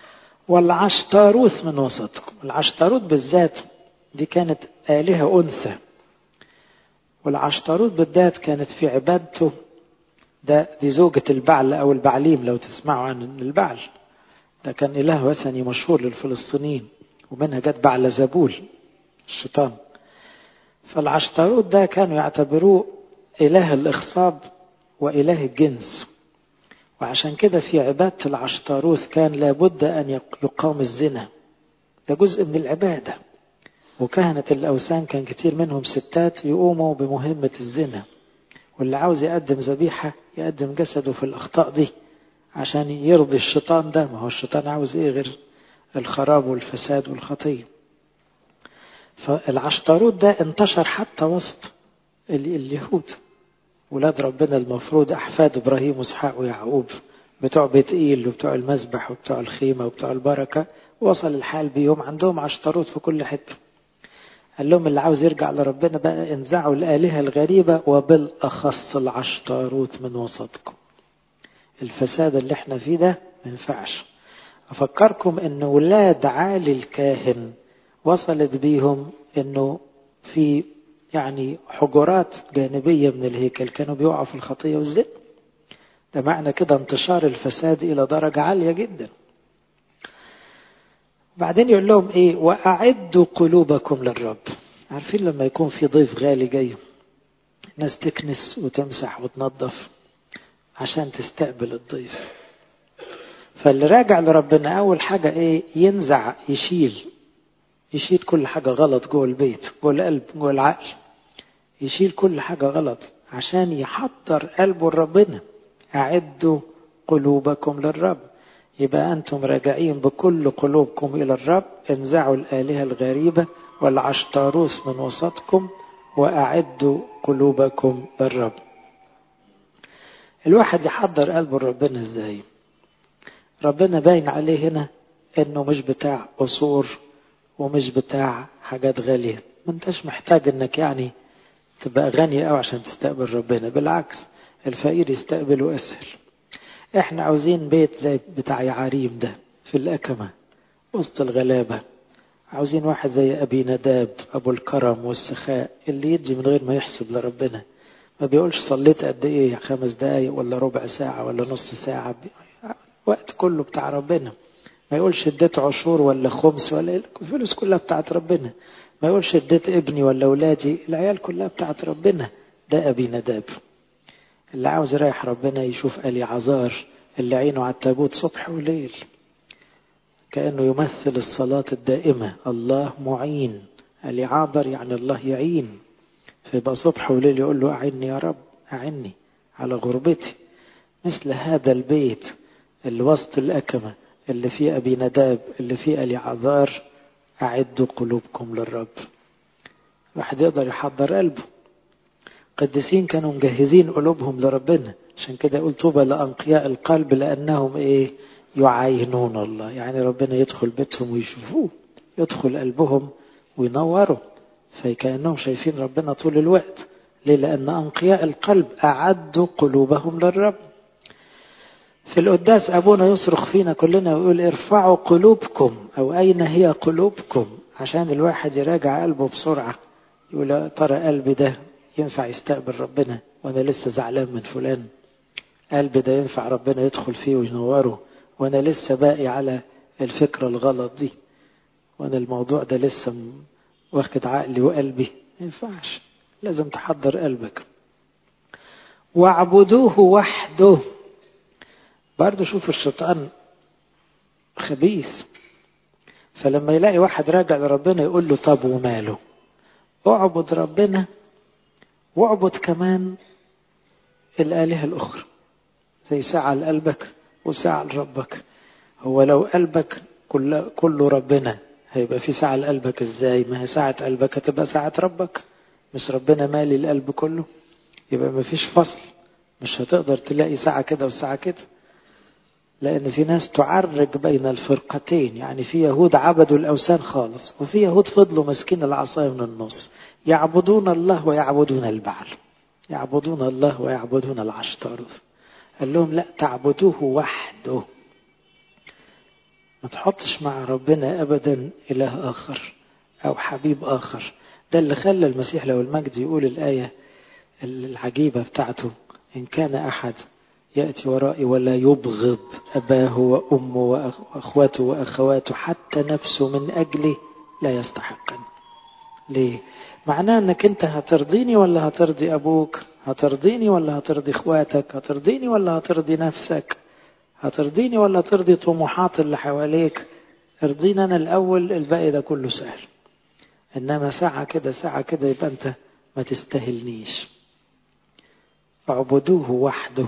والعشتاروث من وسطكم العشتاروث بالذات دي كانت آلهة أنثى والعشتاروث بالذات كانت في عبادته ده دي زوجة البعل أو البعليم لو تسمعوا عن البعل ده كان إله وثني مشهور للفلسطينيين ومنها جت بعل زبول الشيطان فالعشتاروت ده كانوا يعتبروه إله الإخصاب وإله الجنس وعشان كده في عبادة العشتاروث كان لابد أن يقام الزنا ده جزء من العبادة وكهنة الأوثان كان كتير منهم ستات يقوموا بمهمة الزنا واللي عاوز يقدم ذبيحة يقدم جسده في الأخطاء دي عشان يرضي الشيطان ده ما هو الشيطان عاوز ايه غير الخراب والفساد والخطية فالعشتاروت ده انتشر حتى وسط اليهود ولاد ربنا المفروض أحفاد إبراهيم وإسحاق ويعقوب بتوع بيت إيل وبتوع المذبح وبتوع الخيمة وبتوع البركة وصل الحال بيهم عندهم عشتروت في كل حتة قال لهم اللي عاوز يرجع لربنا بقى انزعوا الآلهة الغريبة وبالأخص العشتاروت من وسطكم الفساد اللي احنا فيه ده ما ينفعش أفكركم أن ولاد عالي الكاهن وصلت بيهم أنه في يعني حجرات جانبية من الهيكل كانوا بيقعوا في الخطية والزنا ده معنى كده انتشار الفساد إلى درجة عالية جدا بعدين يقول لهم ايه واعدوا قلوبكم للرب عارفين لما يكون في ضيف غالي جاي ناس تكنس وتمسح وتنظف عشان تستقبل الضيف فاللي راجع لربنا اول حاجة ايه ينزع يشيل يشيل كل حاجة غلط جوه البيت جوه القلب جوه العقل يشيل كل حاجة غلط عشان يحضر قلبه لربنا أعدوا قلوبكم للرب يبقى أنتم راجعين بكل قلوبكم إلى الرب انزعوا الآلهة الغريبة والعشتاروس من وسطكم وأعدوا قلوبكم للرب الواحد يحضر قلبه لربنا ازاي ربنا باين عليه هنا انه مش بتاع قصور ومش بتاع حاجات غالية ما انتش محتاج انك يعني تبقى غني قوي عشان تستقبل ربنا بالعكس الفقير يستقبله اسهل احنا عاوزين بيت زي بتاع يعاريم ده في الأكمة وسط الغلابة عاوزين واحد زي أبي نداب أبو الكرم والسخاء اللي يدي من غير ما يحسب لربنا ما بيقولش صليت قد ايه خمس دقايق ولا ربع ساعة ولا نص ساعة وقت كله بتاع ربنا ما يقولش اديت عشور ولا خمس ولا الفلوس كلها بتاعت ربنا ما يقولش اديت ابني ولا اولادي العيال كلها بتاعت ربنا ده ابي نداب اللي عاوز يريح ربنا يشوف الي عذار اللي عينه على التابوت صبح وليل كانه يمثل الصلاه الدائمه الله معين الي عابر يعني الله يعين فيبقى صبح وليل يقول له أعني يا رب أعني على غربتي مثل هذا البيت اللي وسط الأكمة اللي فيه أبي نداب اللي فيه ألي عذار أعدوا قلوبكم للرب واحد يقدر يحضر قلبه قديسين كانوا مجهزين قلوبهم لربنا عشان كده يقول طوبى لأنقياء القلب لأنهم إيه يعاينون الله يعني ربنا يدخل بيتهم ويشوفوه يدخل قلبهم وينوروا فكأنهم شايفين ربنا طول الوقت ليه لأن أنقياء القلب أعدوا قلوبهم للرب في القداس أبونا يصرخ فينا كلنا ويقول ارفعوا قلوبكم أو أين هي قلوبكم عشان الواحد يراجع قلبه بسرعة يقول ترى قلبي ده ينفع يستقبل ربنا وأنا لسه زعلان من فلان قلبي ده ينفع ربنا يدخل فيه وينوره وأنا لسه باقي على الفكرة الغلط دي وأنا الموضوع ده لسه واخد عقلي وقلبي ما ينفعش لازم تحضر قلبك واعبدوه وحده برضه شوف الشيطان خبيث فلما يلاقي واحد راجع لربنا يقول له طب وماله اعبد ربنا واعبد كمان الآلهة الأخرى زي ساعة لقلبك وساعة لربك هو لو قلبك كله, كله ربنا هيبقى في ساعة لقلبك ازاي ما هي ساعة قلبك هتبقى ساعة ربك مش ربنا مالي القلب كله يبقى ما فيش فصل مش هتقدر تلاقي ساعة كده وساعة كده لأن في ناس تعرج بين الفرقتين يعني في يهود عبدوا الأوثان خالص وفي يهود فضلوا ماسكين العصاية من النص يعبدون الله ويعبدون البعل يعبدون الله ويعبدون العشتارث قال لهم لا تعبدوه وحده ما تحطش مع ربنا أبدا إله آخر أو حبيب آخر ده اللي خلى المسيح لو المجد يقول الآية العجيبة بتاعته إن كان أحد يأتي ورائي ولا يبغض أباه وأمه وأخواته وأخواته حتى نفسه من أجله لا يستحقني ليه؟ معناه أنك أنت هترضيني ولا هترضي أبوك هترضيني ولا هترضي إخواتك هترضيني ولا هترضي نفسك هترضيني ولا ترضي طموحات اللي حواليك ارضيني أنا الأول الباقي ده كله سهل إنما ساعة كده ساعة كده يبقى أنت ما تستاهلنيش اعبدوه وحده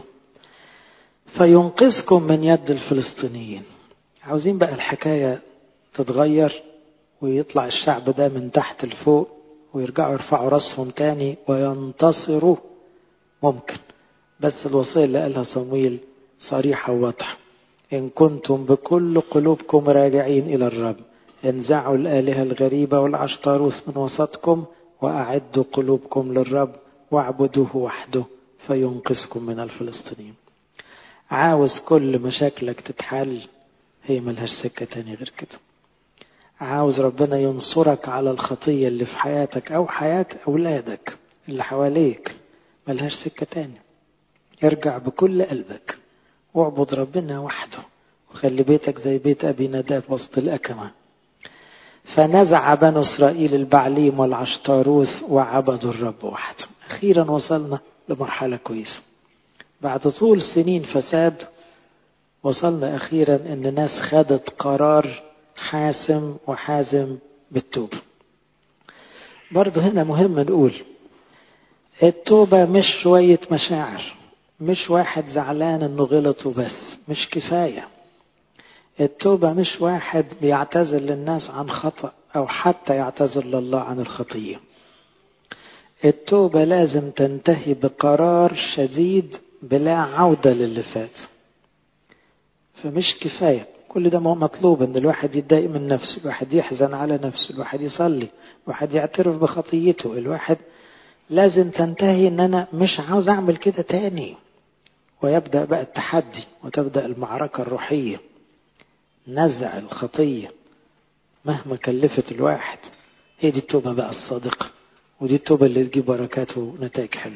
فينقذكم من يد الفلسطينيين عاوزين بقى الحكاية تتغير ويطلع الشعب ده من تحت لفوق ويرجعوا يرفعوا راسهم تاني وينتصروا ممكن بس الوصية اللي قالها صمويل صريحة وواضحة إن كنتم بكل قلوبكم راجعين إلى الرب انزعوا الآلهة الغريبة والعشتاروث من وسطكم وأعدوا قلوبكم للرب واعبدوه وحده فينقذكم من الفلسطينيين عاوز كل مشاكلك تتحل هي ملهاش سكة تاني غير كده عاوز ربنا ينصرك على الخطية اللي في حياتك أو حياة أولادك اللي حواليك ملهاش سكة تاني ارجع بكل قلبك واعبد ربنا وحده وخلي بيتك زي بيت أبي نداب وسط الأكمة فنزع بنو إسرائيل البعليم والعشتاروث وعبدوا الرب وحده أخيرا وصلنا لمرحلة كويسة بعد طول سنين فساد وصلنا أخيرا أن الناس خدت قرار حاسم وحازم بالتوبة برضه هنا مهم نقول التوبة مش شوية مشاعر مش واحد زعلان انه غلط وبس مش كفاية التوبة مش واحد بيعتذر للناس عن خطأ أو حتى يعتذر لله عن الخطية التوبة لازم تنتهي بقرار شديد بلا عودة للي فات فمش كفاية كل ده مطلوب ان الواحد يتضايق من نفسه الواحد يحزن على نفسه الواحد يصلي الواحد يعترف بخطيته الواحد لازم تنتهي ان انا مش عاوز اعمل كده تاني ويبدأ بقى التحدي وتبدأ المعركة الروحية نزع الخطية مهما كلفت الواحد هي دي التوبة بقى الصادقة ودي التوبة اللي تجيب بركات ونتائج حلوة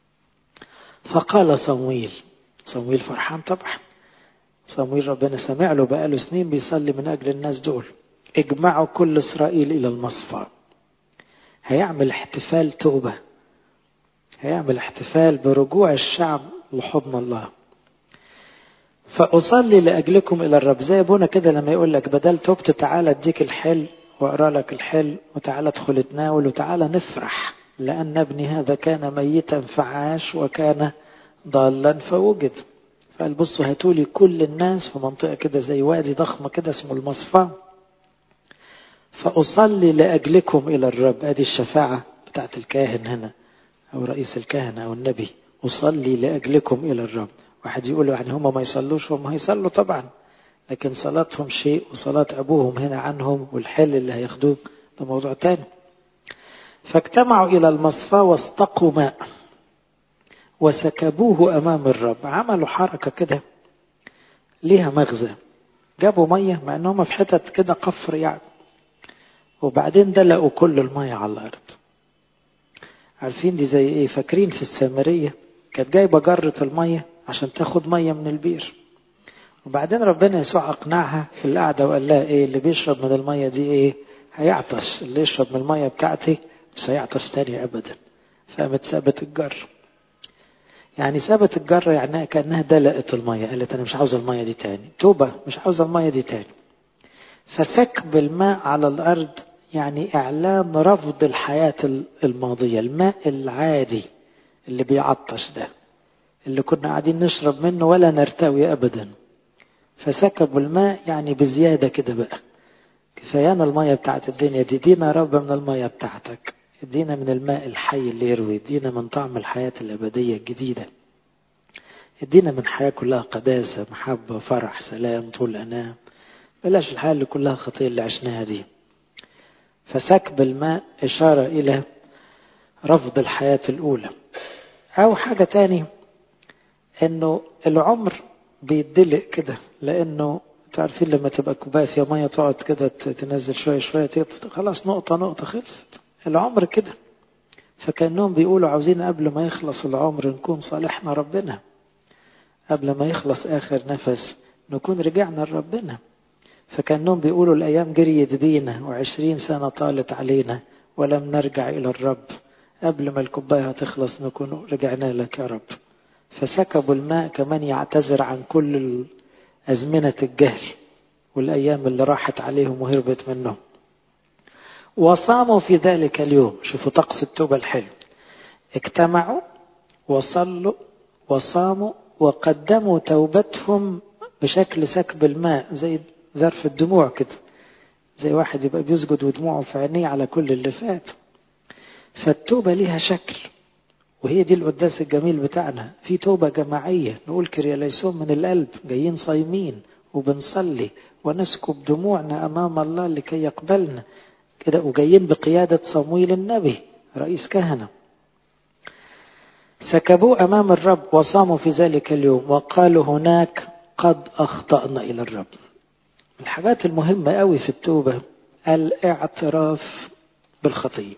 فقال صمويل صمويل فرحان طبعا صمويل ربنا سمع له بقاله سنين بيصلي من أجل الناس دول اجمعوا كل إسرائيل إلى المصفى هيعمل احتفال توبة هيعمل احتفال برجوع الشعب لحضن الله فأصلي لأجلكم إلى الرب زي أبونا كده لما يقول لك بدل توبت تعالى أديك الحل وأقرأ لك الحل وتعالى ادخل اتناول وتعالى نفرح لأن ابني هذا كان ميتا فعاش وكان ضالا فوجد فقال بصوا هاتولي كل الناس في منطقة كده زي وادي ضخمة كده اسمه المصفى فأصلي لأجلكم إلى الرب أدي الشفاعة بتاعت الكاهن هنا أو رئيس الكهنة أو النبي أصلي لأجلكم إلى الرب واحد يقول يعني هم ما يصلوش هم هيصلوا طبعا لكن صلاتهم شيء وصلاة أبوهم هنا عنهم والحل اللي هياخدوه ده موضوع تاني فاجتمعوا إلى المصفى واستقوا ماء وسكبوه أمام الرب عملوا حركة كده ليها مغزى جابوا مية مع أنهم في حتت كده قفر يعني وبعدين دلقوا كل المية على الأرض عارفين دي زي إيه فاكرين في السامرية كانت جايبة جرة المية عشان تاخد مية من البير وبعدين ربنا يسوع أقنعها في القعدة وقال لها إيه اللي بيشرب من المية دي إيه هيعطش اللي يشرب من المية بتاعتي مش هيعطش تاني أبدا فقامت سابت الجر يعني سابت الجرة يعني كأنها دلقت المية قالت أنا مش عاوزة المية دي تاني توبة مش عاوزة المية دي تاني فسكب الماء على الأرض يعني إعلان رفض الحياة الماضية الماء العادي اللي بيعطش ده اللي كنا قاعدين نشرب منه ولا نرتوي أبدا فسكبوا الماء يعني بزيادة كده بقى كفايانا المية بتاعت الدنيا دي دينا يا رب من المية بتاعتك ادينا من الماء الحي اللي يروي ادينا من طعم الحياة الأبدية الجديدة ادينا من حياة كلها قداسة محبة فرح سلام طول أنام بلاش الحياة اللي كلها خطية اللي عشناها دي فسكب الماء إشارة إلى رفض الحياة الأولى أو حاجة تاني إنه العمر بيدلق كده لأنه تعرفين لما تبقى كوباية فيها مية تقعد كده تنزل شوية شوية خلاص نقطة نقطة خلصت العمر كده فكأنهم بيقولوا عاوزين قبل ما يخلص العمر نكون صالحنا ربنا قبل ما يخلص آخر نفس نكون رجعنا لربنا فكأنهم بيقولوا الأيام جريت بينا وعشرين سنة طالت علينا ولم نرجع إلى الرب قبل ما الكوباية هتخلص نكون رجعنا لك يا رب فسكبوا الماء كمان يعتذر عن كل أزمنة الجهل والأيام اللي راحت عليهم وهربت منهم وصاموا في ذلك اليوم شوفوا طقس التوبة الحلو اجتمعوا وصلوا وصاموا وقدموا توبتهم بشكل سكب الماء زي ظرف الدموع كده زي واحد يبقى بيسجد ودموعه في عينيه على كل اللي فات فالتوبة ليها شكل وهي دي القداس الجميل بتاعنا في توبة جماعية نقول كرياليسون من القلب جايين صايمين وبنصلي ونسكب دموعنا أمام الله لكي يقبلنا كده وجايين بقيادة صمويل النبي رئيس كهنة سكبوه أمام الرب وصاموا في ذلك اليوم وقالوا هناك قد أخطأنا إلى الرب الحاجات المهمة قوي في التوبة الاعتراف بالخطية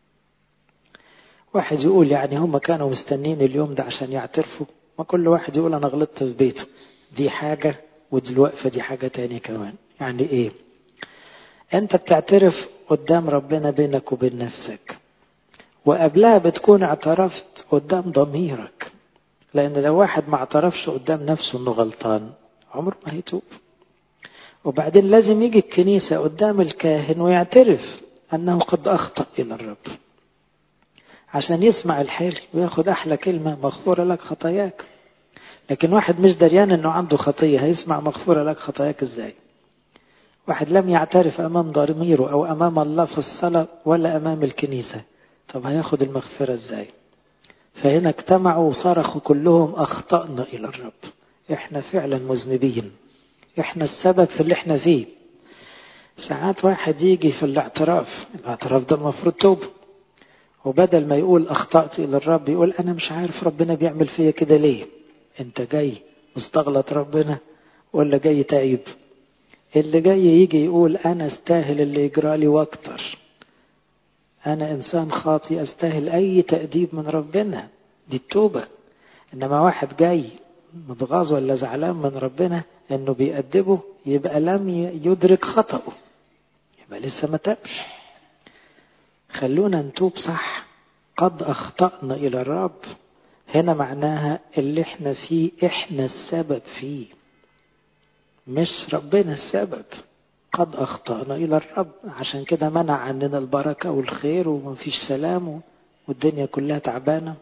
واحد يقول يعني هم كانوا مستنين اليوم ده عشان يعترفوا ما كل واحد يقول أنا غلطت في بيته دي حاجة ودلوقتي دي حاجة تانية كمان يعني إيه أنت بتعترف قدام ربنا بينك وبين نفسك وقبلها بتكون اعترفت قدام ضميرك لأن لو واحد ما اعترفش قدام نفسه إنه غلطان عمره ما هيتوب وبعدين لازم يجي الكنيسة قدام الكاهن ويعترف أنه قد أخطأ إلى الرب عشان يسمع الحل وياخد أحلى كلمة مغفورة لك خطاياك لكن واحد مش دريان أنه عنده خطية هيسمع مغفورة لك خطاياك إزاي واحد لم يعترف أمام ضميره أو أمام الله في الصلاة ولا أمام الكنيسة طب هياخد المغفرة إزاي فهنا اجتمعوا وصرخوا كلهم أخطأنا إلى الرب إحنا فعلا مذنبين إحنا السبب في اللي إحنا فيه ساعات واحد يجي في الاعتراف الاعتراف ده المفروض توبة وبدل ما يقول أخطأت إلى الرب يقول أنا مش عارف ربنا بيعمل فيا كده ليه أنت جاي مستغلط ربنا ولا جاي تايب اللي جاي يجي يقول أنا استاهل اللي يجرى لي وأكتر أنا إنسان خاطي أستاهل أي تأديب من ربنا دي التوبة إنما واحد جاي متغاظ ولا زعلان من ربنا إنه بيأدبه يبقى لم يدرك خطأه يبقى لسه ما تابش خلونا نتوب صح قد أخطأنا إلى الرب هنا معناها اللي احنا فيه احنا السبب فيه مش ربنا السبب قد أخطأنا إلى الرب عشان كده منع عننا البركة والخير ومفيش سلام والدنيا كلها تعبانة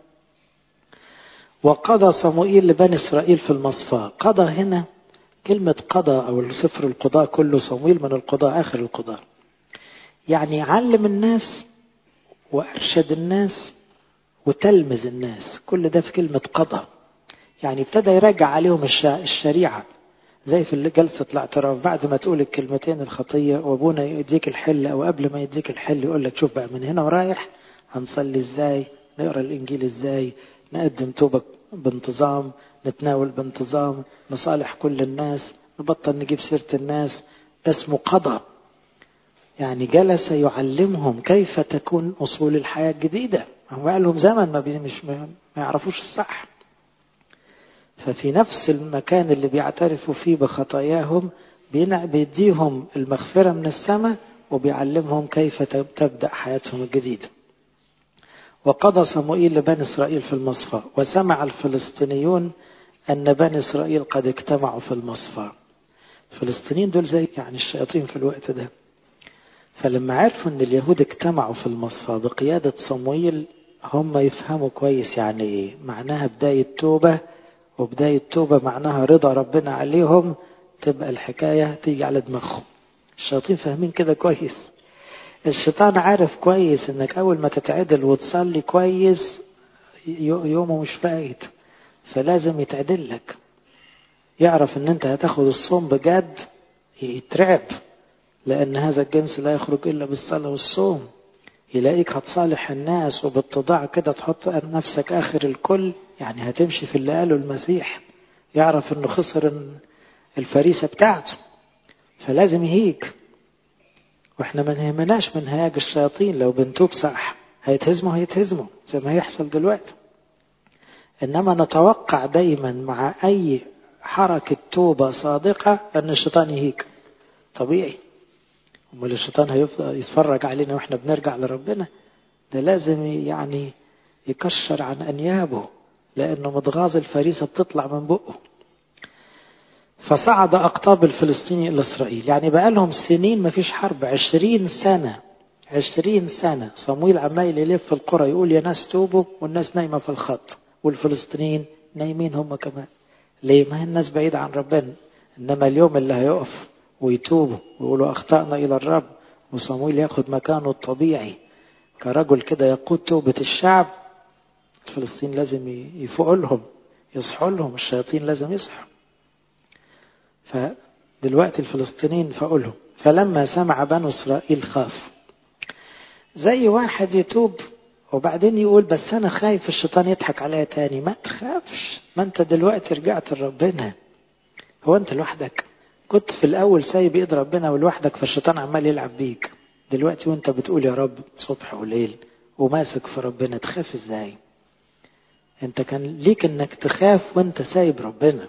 وقضى صموئيل لبني إسرائيل في المصفى قضى هنا كلمة قضى أو سفر القضاء كله صموئيل من القضاء آخر القضاء يعني علم الناس وأرشد الناس وتلمذ الناس كل ده في كلمة قضى يعني ابتدى يراجع عليهم الشريعة زي في جلسة الاعتراف بعد ما تقول الكلمتين الخطية وابونا يديك الحل او قبل ما يديك الحل يقول لك شوف بقى من هنا ورايح هنصلي ازاي نقرا الانجيل ازاي نقدم توبة بانتظام نتناول بانتظام نصالح كل الناس نبطل نجيب سيرة الناس ده اسمه قضى يعني جلس يعلمهم كيف تكون أصول الحياة الجديدة هو قال لهم زمن ما, مش ما يعرفوش الصح ففي نفس المكان اللي بيعترفوا فيه بخطاياهم بيديهم المغفرة من السماء وبيعلمهم كيف تبدأ حياتهم الجديدة وقضى صموئيل لبني إسرائيل في المصفى وسمع الفلسطينيون أن بني إسرائيل قد اجتمعوا في المصفى الفلسطينيين دول زي يعني الشياطين في الوقت ده فلما عرفوا أن اليهود اجتمعوا في المصفى بقيادة صموئيل هم يفهموا كويس يعني إيه معناها بداية توبة وبداية توبة معناها رضا ربنا عليهم تبقى الحكاية تيجي على دماغهم الشياطين فاهمين كده كويس الشيطان عارف كويس انك اول ما تتعدل وتصلي كويس يومه مش فايت فلازم يتعدل لك يعرف ان انت هتاخد الصوم بجد يترعب لان هذا الجنس لا يخرج الا بالصلاة والصوم يلاقيك هتصالح الناس وباتضاع كده تحط نفسك اخر الكل يعني هتمشي في اللي قاله المسيح يعرف انه خسر الفريسة بتاعته فلازم يهيج واحنا ما نهمناش من هياج الشياطين لو بنتوب صح هيتهزموا هيتهزموا زي ما هيحصل دلوقتي انما نتوقع دايما مع اي حركة توبة صادقة ان الشيطان يهيج طبيعي امال الشيطان هيفضل يتفرج علينا واحنا بنرجع لربنا ده لازم يعني يكشر عن انيابه لانه متغاظ الفريسة بتطلع من بقه فصعد أقطاب الفلسطيني إلى إسرائيل يعني بقى لهم سنين ما فيش حرب عشرين سنة عشرين سنة صمويل عمال يلف في القرى يقول يا ناس توبوا والناس نايمة في الخط والفلسطينيين نايمين هم كمان ليه ما هي الناس بعيدة عن ربنا إنما اليوم اللي هيقف ويتوبوا ويقولوا أخطأنا إلى الرب وصمويل ياخد مكانه الطبيعي كرجل كده يقود توبة الشعب الفلسطين لازم يفوق لهم يصحوا لهم الشياطين لازم يصحوا فدلوقتي الفلسطينيين فقوا لهم فلما سمع بنو إسرائيل خافوا زي واحد يتوب وبعدين يقول بس أنا خايف الشيطان يضحك عليا تاني ما تخافش ما أنت دلوقتي رجعت لربنا هو أنت لوحدك كنت في الأول سايب إيد ربنا ولوحدك فالشيطان عمال يلعب بيك دلوقتي وأنت بتقول يا رب صبح وليل وماسك في ربنا تخاف إزاي أنت كان ليك إنك تخاف وأنت سايب ربنا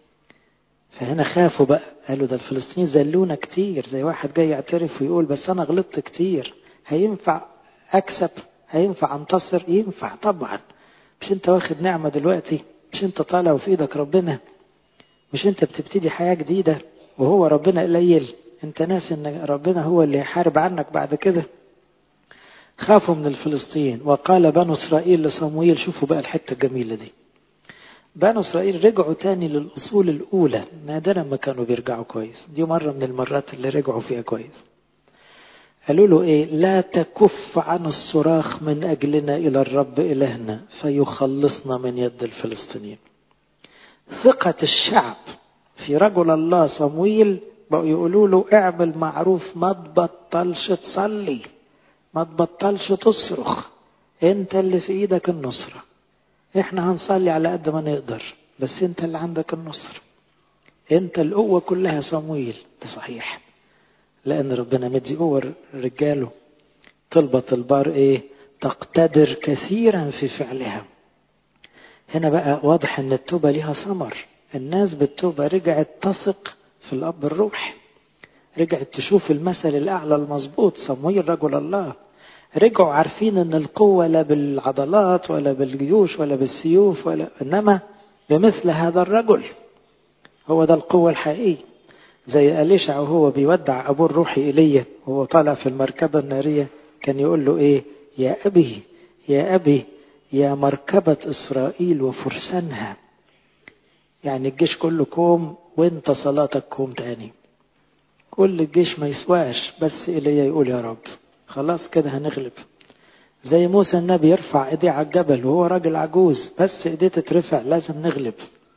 فهنا خافوا بقى قالوا ده الفلسطينيين زلونا كتير زي واحد جاي يعترف ويقول بس انا غلطت كتير هينفع اكسب هينفع انتصر ينفع طبعا مش انت واخد نعمة دلوقتي مش انت طالع وفي ايدك ربنا مش انت بتبتدي حياة جديدة وهو ربنا قليل انت ناس ان ربنا هو اللي يحارب عنك بعد كده خافوا من الفلسطين وقال بنو اسرائيل لصمويل شوفوا بقى الحتة الجميلة دي بنو اسرائيل رجعوا تاني للاصول الاولى نادرا ما كانوا بيرجعوا كويس دي مره من المرات اللي رجعوا فيها كويس قالوا له ايه لا تكف عن الصراخ من اجلنا الى الرب الهنا فيخلصنا من يد الفلسطينيين ثقة الشعب في رجل الله صمويل بقوا يقولوا له اعمل معروف ما تبطلش تصلي ما تبطلش تصرخ انت اللي في ايدك النصره احنا هنصلي على قد ما نقدر بس انت اللي عندك النصر انت القوة كلها صمويل ده صحيح لان ربنا مدي قوة رجاله طلبة البار ايه تقتدر كثيرا في فعلها هنا بقى واضح ان التوبة ليها ثمر الناس بالتوبة رجعت تثق في الاب الروحي رجعت تشوف المثل الاعلى المظبوط صمويل رجل الله رجعوا عارفين ان القوة لا بالعضلات ولا بالجيوش ولا بالسيوف ولا انما بمثل هذا الرجل هو ده القوة الحقيقية زي أليشع وهو بيودع أبوه الروحي إيليا وهو طالع في المركبة النارية كان يقول له إيه يا أبي يا أبي يا مركبة إسرائيل وفرسانها يعني الجيش كله كوم وانت صلاتك كوم تاني كل الجيش ما يسواش بس إيليا يقول يا رب خلاص كده هنغلب زي موسى النبي يرفع ايديه على الجبل وهو راجل عجوز بس ايديه تترفع لازم نغلب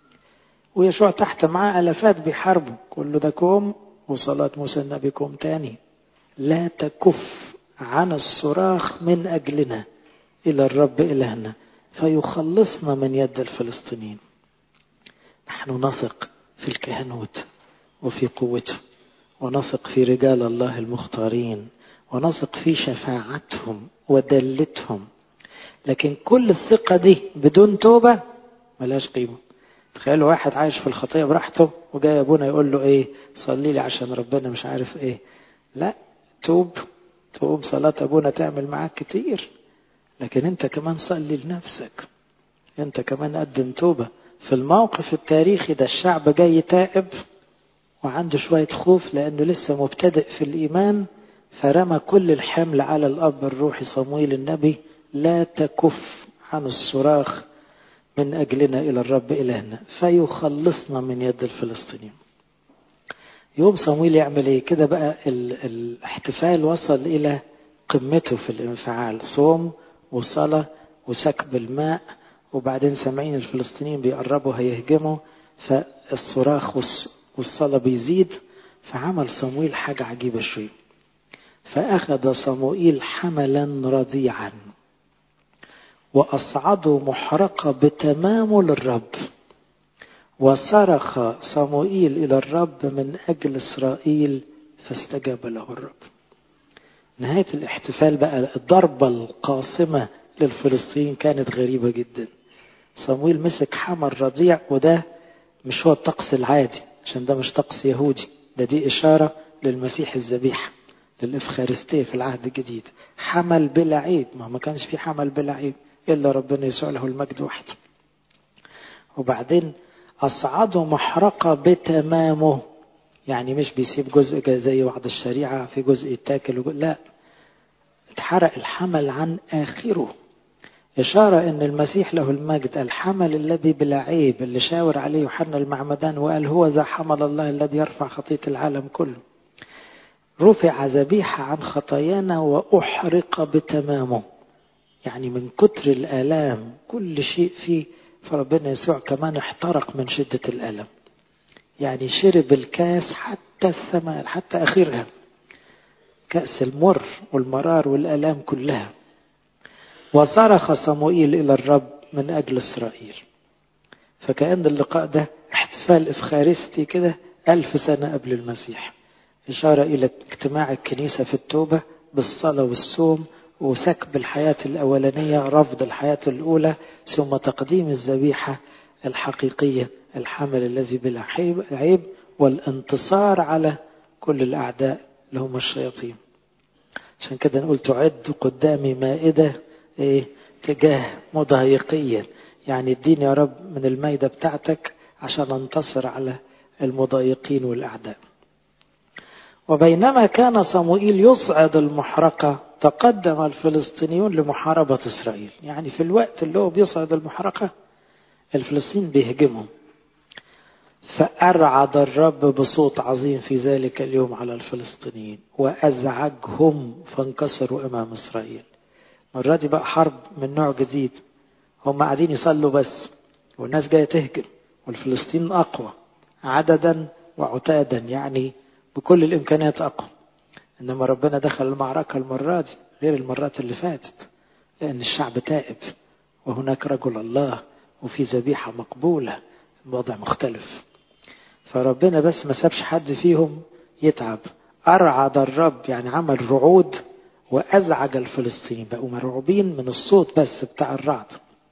ويشوع تحت معاه الافات بيحاربوا كله ده كوم وصلاة موسى النبي كوم تاني لا تكف عن الصراخ من اجلنا الى الرب الهنا فيخلصنا من يد الفلسطينيين نحن نثق في الكهنوت وفي قوته ونثق في رجال الله المختارين ونثق في شفاعتهم ودلتهم لكن كل الثقة دي بدون توبة ملهاش قيمة تخيلوا واحد عايش في الخطية براحته وجاي أبونا يقول له إيه صلي لي عشان ربنا مش عارف إيه لا توب توب صلاة أبونا تعمل معاك كتير لكن أنت كمان صلي لنفسك أنت كمان قدم توبة في الموقف التاريخي ده الشعب جاي تائب وعنده شوية خوف لأنه لسه مبتدئ في الإيمان فرمى كل الحمل على الأب الروحي صمويل النبي لا تكف عن الصراخ من أجلنا إلى الرب إلهنا فيخلصنا من يد الفلسطينيين يوم صمويل يعمل ايه كده بقى الاحتفال وصل إلى قمته في الانفعال صوم وصلاة وسكب الماء وبعدين سامعين الفلسطينيين بيقربوا هيهجموا فالصراخ والصلاة بيزيد فعمل صمويل حاجة عجيبة شوية فأخذ صموئيل حملا رضيعا وأصعده محرقة بتمامه للرب وصرخ صموئيل إلى الرب من أجل إسرائيل فاستجاب له الرب نهاية الاحتفال بقى الضربة القاصمة للفلسطينيين كانت غريبة جدا صمويل مسك حمل رضيع وده مش هو الطقس العادي عشان ده مش طقس يهودي ده دي إشارة للمسيح الذبيح للإفخارستية في العهد الجديد حمل بلا عيب ما ما كانش في حمل بلا عيب إلا ربنا يسوع له المجد وحده وبعدين أصعده محرقة بتمامه يعني مش بيسيب جزء زي بعض الشريعة في جزء يتاكل وجزء لا اتحرق الحمل عن آخره إشارة أن المسيح له المجد الحمل الذي بلا عيب اللي شاور عليه يوحنا المعمدان وقال هو ذا حمل الله الذي يرفع خطية العالم كله رفع ذبيحة عن خطايانا وأحرق بتمامه يعني من كتر الآلام كل شيء فيه فربنا يسوع كمان احترق من شدة الألم يعني شرب الكاس حتى الثمن حتى آخرها كأس المر والمرار والآلام كلها وصرخ صموئيل إلى الرب من أجل إسرائيل فكأن اللقاء ده احتفال إفخارستي كده ألف سنة قبل المسيح إشارة إلى اجتماع الكنيسة في التوبة بالصلاة والصوم وسكب الحياة الأولانية رفض الحياة الأولى ثم تقديم الذبيحة الحقيقية الحمل الذي بلا عيب والانتصار على كل الأعداء اللي هم الشياطين عشان كده نقول تعد قدامي مائدة إيه تجاه مضايقيا يعني اديني يا رب من المائدة بتاعتك عشان انتصر على المضايقين والأعداء وبينما كان صموئيل يصعد المحرقة تقدم الفلسطينيون لمحاربة إسرائيل يعني في الوقت اللي هو بيصعد المحرقة الفلسطين بيهجمهم فأرعد الرب بصوت عظيم في ذلك اليوم على الفلسطينيين وأزعجهم فانكسروا أمام إسرائيل المرة دي بقى حرب من نوع جديد هم قاعدين يصلوا بس والناس جاية تهجم والفلسطين أقوى عددا وعتادا يعني بكل الإمكانيات أقوى إنما ربنا دخل المعركة المرة دي غير المرات اللي فاتت لأن الشعب تائب وهناك رجل الله وفي ذبيحة مقبولة الوضع مختلف فربنا بس ما سابش حد فيهم يتعب أرعد الرب يعني عمل رعود وأزعج الفلسطينيين بقوا مرعوبين من الصوت بس بتاع الرعد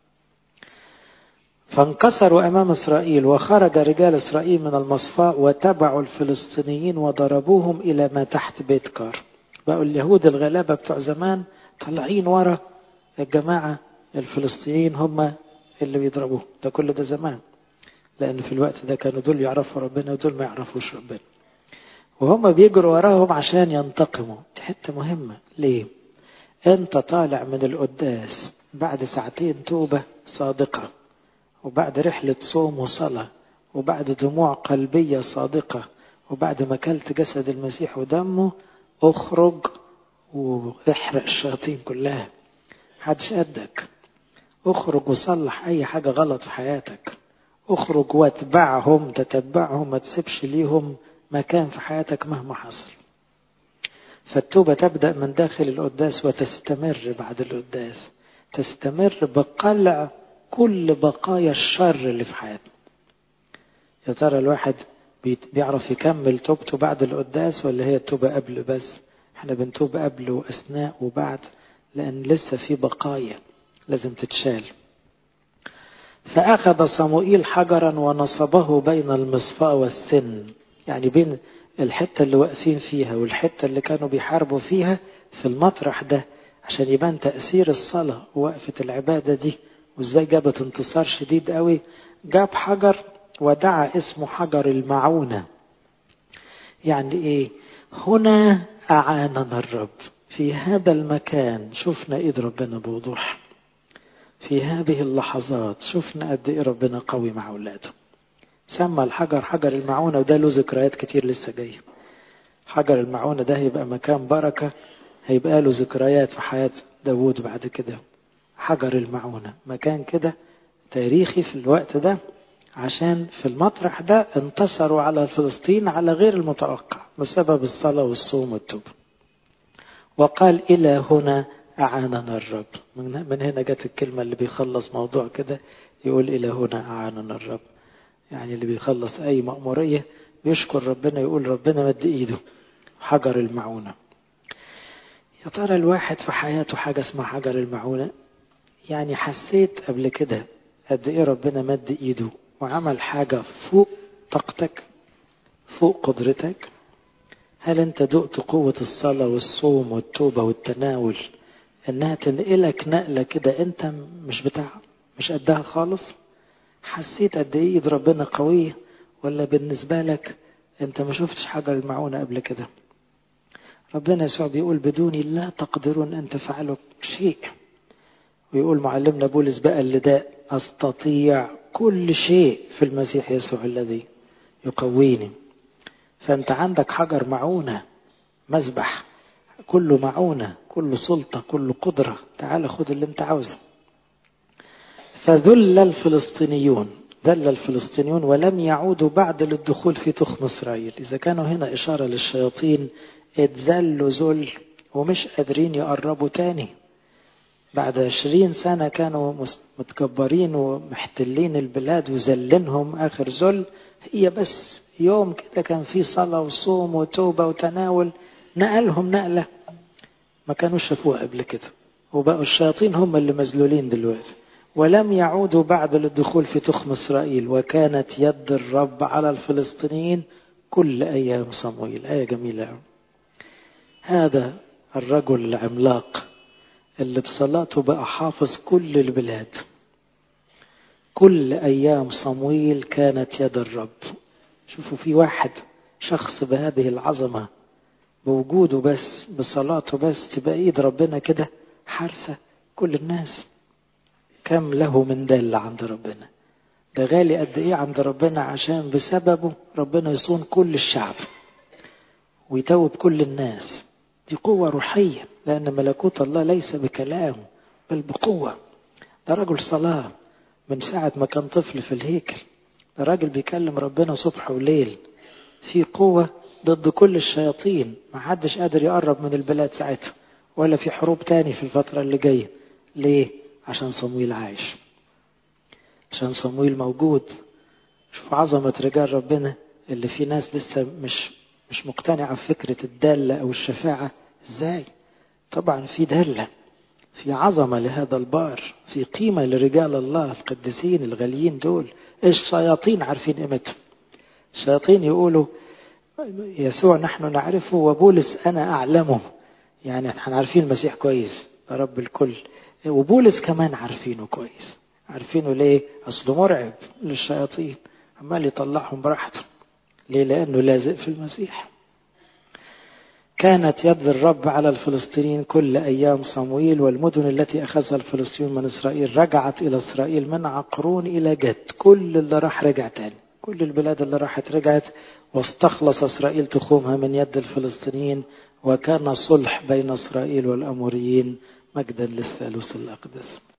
فانكسروا أمام إسرائيل وخرج رجال إسرائيل من المصفاء وتبعوا الفلسطينيين وضربوهم إلى ما تحت بيت كار بقوا اليهود الغلابة بتوع زمان طالعين ورا الجماعة الفلسطينيين هم اللي بيضربوه ده كل ده زمان لأن في الوقت ده كانوا دول يعرفوا ربنا ودول ما يعرفوش ربنا وهم بيجروا وراهم عشان ينتقموا دي حتة مهمة ليه انت طالع من القداس بعد ساعتين توبة صادقة وبعد رحلة صوم وصلاة وبعد دموع قلبية صادقة وبعد ما كلت جسد المسيح ودمه اخرج واحرق الشياطين كلها محدش قدك اخرج وصلح اي حاجة غلط في حياتك اخرج واتبعهم تتبعهم ما تسيبش ليهم مكان في حياتك مهما حصل فالتوبة تبدأ من داخل القداس وتستمر بعد القداس تستمر بقلع كل بقايا الشر اللي في حياتنا يا ترى الواحد بيعرف يكمل توبته بعد القداس ولا هي التوبة قبل بس احنا بنتوب قبل وأثناء وبعد لأن لسه في بقايا لازم تتشال فأخذ صموئيل حجرا ونصبه بين المصفاء والسن يعني بين الحتة اللي واقفين فيها والحتة اللي كانوا بيحاربوا فيها في المطرح ده عشان يبان تأثير الصلاة ووقفة العبادة دي وازاي جابت انتصار شديد قوي جاب حجر ودعا اسمه حجر المعونة يعني ايه هنا أعاننا الرب في هذا المكان شفنا ايد ربنا بوضوح في هذه اللحظات شفنا قد ايه ربنا قوي مع اولاده سمى الحجر حجر المعونة وده له ذكريات كتير لسه جاية حجر المعونة ده هيبقى مكان بركة هيبقى له ذكريات في حياة داوود بعد كده حجر المعونة مكان كده تاريخي في الوقت ده عشان في المطرح ده انتصروا على فلسطين على غير المتوقع بسبب الصلاة والصوم والتوبة وقال إلى هنا أعاننا الرب من هنا جت الكلمة اللي بيخلص موضوع كده يقول إلى هنا أعاننا الرب يعني اللي بيخلص أي مأمورية بيشكر ربنا يقول ربنا مد إيده حجر المعونة يا ترى الواحد في حياته حاجة اسمها حجر المعونة يعني حسيت قبل كده قد إيه ربنا مد إيده وعمل حاجة فوق طاقتك فوق قدرتك هل أنت دقت قوة الصلاة والصوم والتوبة والتناول إنها تنقلك نقلة كده أنت مش بتاع مش قدها خالص حسيت قد إيه إيد ربنا قوية ولا بالنسبة لك أنت ما شفتش حجر المعونة قبل كده ربنا يسوع بيقول بدوني لا تقدرون أن تفعلوا شيء ويقول معلمنا بولس بقى اللي ده أستطيع كل شيء في المسيح يسوع الذي يقويني فأنت عندك حجر معونة مذبح كله معونة كله سلطة كله قدرة تعال خد اللي انت عاوزه فذل الفلسطينيون ذل الفلسطينيون ولم يعودوا بعد للدخول في تخم إسرائيل إذا كانوا هنا إشارة للشياطين اتذلوا ذل ومش قادرين يقربوا تاني بعد عشرين سنة كانوا متكبرين ومحتلين البلاد وذلنهم آخر ذل هي بس يوم كده كان في صلاة وصوم وتوبة وتناول نقلهم نقلة ما كانوا شافوها قبل كده وبقوا الشياطين هم اللي مذلولين دلوقتي ولم يعودوا بعد للدخول في تخم إسرائيل وكانت يد الرب على الفلسطينيين كل أيام صمويل آية جميلة هذا الرجل العملاق اللي بصلاته بقى حافظ كل البلاد كل أيام صمويل كانت يد الرب شوفوا في واحد شخص بهذه العظمة بوجوده بس بصلاته بس تبقى ايد ربنا كده حارسة كل الناس كم له من دل عند ربنا ده غالي قد ايه عند ربنا عشان بسببه ربنا يصون كل الشعب ويتوب كل الناس دي قوة روحية لأن ملكوت الله ليس بكلام بل بقوة ده رجل صلاة من ساعة ما كان طفل في الهيكل ده راجل بيكلم ربنا صبح وليل في قوة ضد كل الشياطين ما حدش قادر يقرب من البلاد ساعتها ولا في حروب تاني في الفترة اللي جاية ليه؟ عشان صمويل عايش عشان صمويل موجود شوف عظمة رجال ربنا اللي في ناس لسه مش مش مقتنعة بفكرة الدالة أو الشفاعة ازاي؟ طبعا في دالة في عظمة لهذا البار في قيمة لرجال الله القديسين الغاليين دول الشياطين عارفين قيمتهم الشياطين يقولوا يسوع نحن نعرفه وبولس أنا أعلمه يعني احنا عارفين المسيح كويس رب الكل وبولس كمان عارفينه كويس عارفينه ليه أصله مرعب للشياطين عمال يطلعهم براحته ليه لأنه لازق في المسيح كانت يد الرب على الفلسطينيين كل أيام صمويل والمدن التي أخذها الفلسطينيون من إسرائيل رجعت إلى إسرائيل من عقرون إلى جد كل اللي راح رجع تاني كل البلاد اللي راحت رجعت واستخلص إسرائيل تخومها من يد الفلسطينيين وكان صلح بين إسرائيل والأموريين مجدا للثالوث الأقدس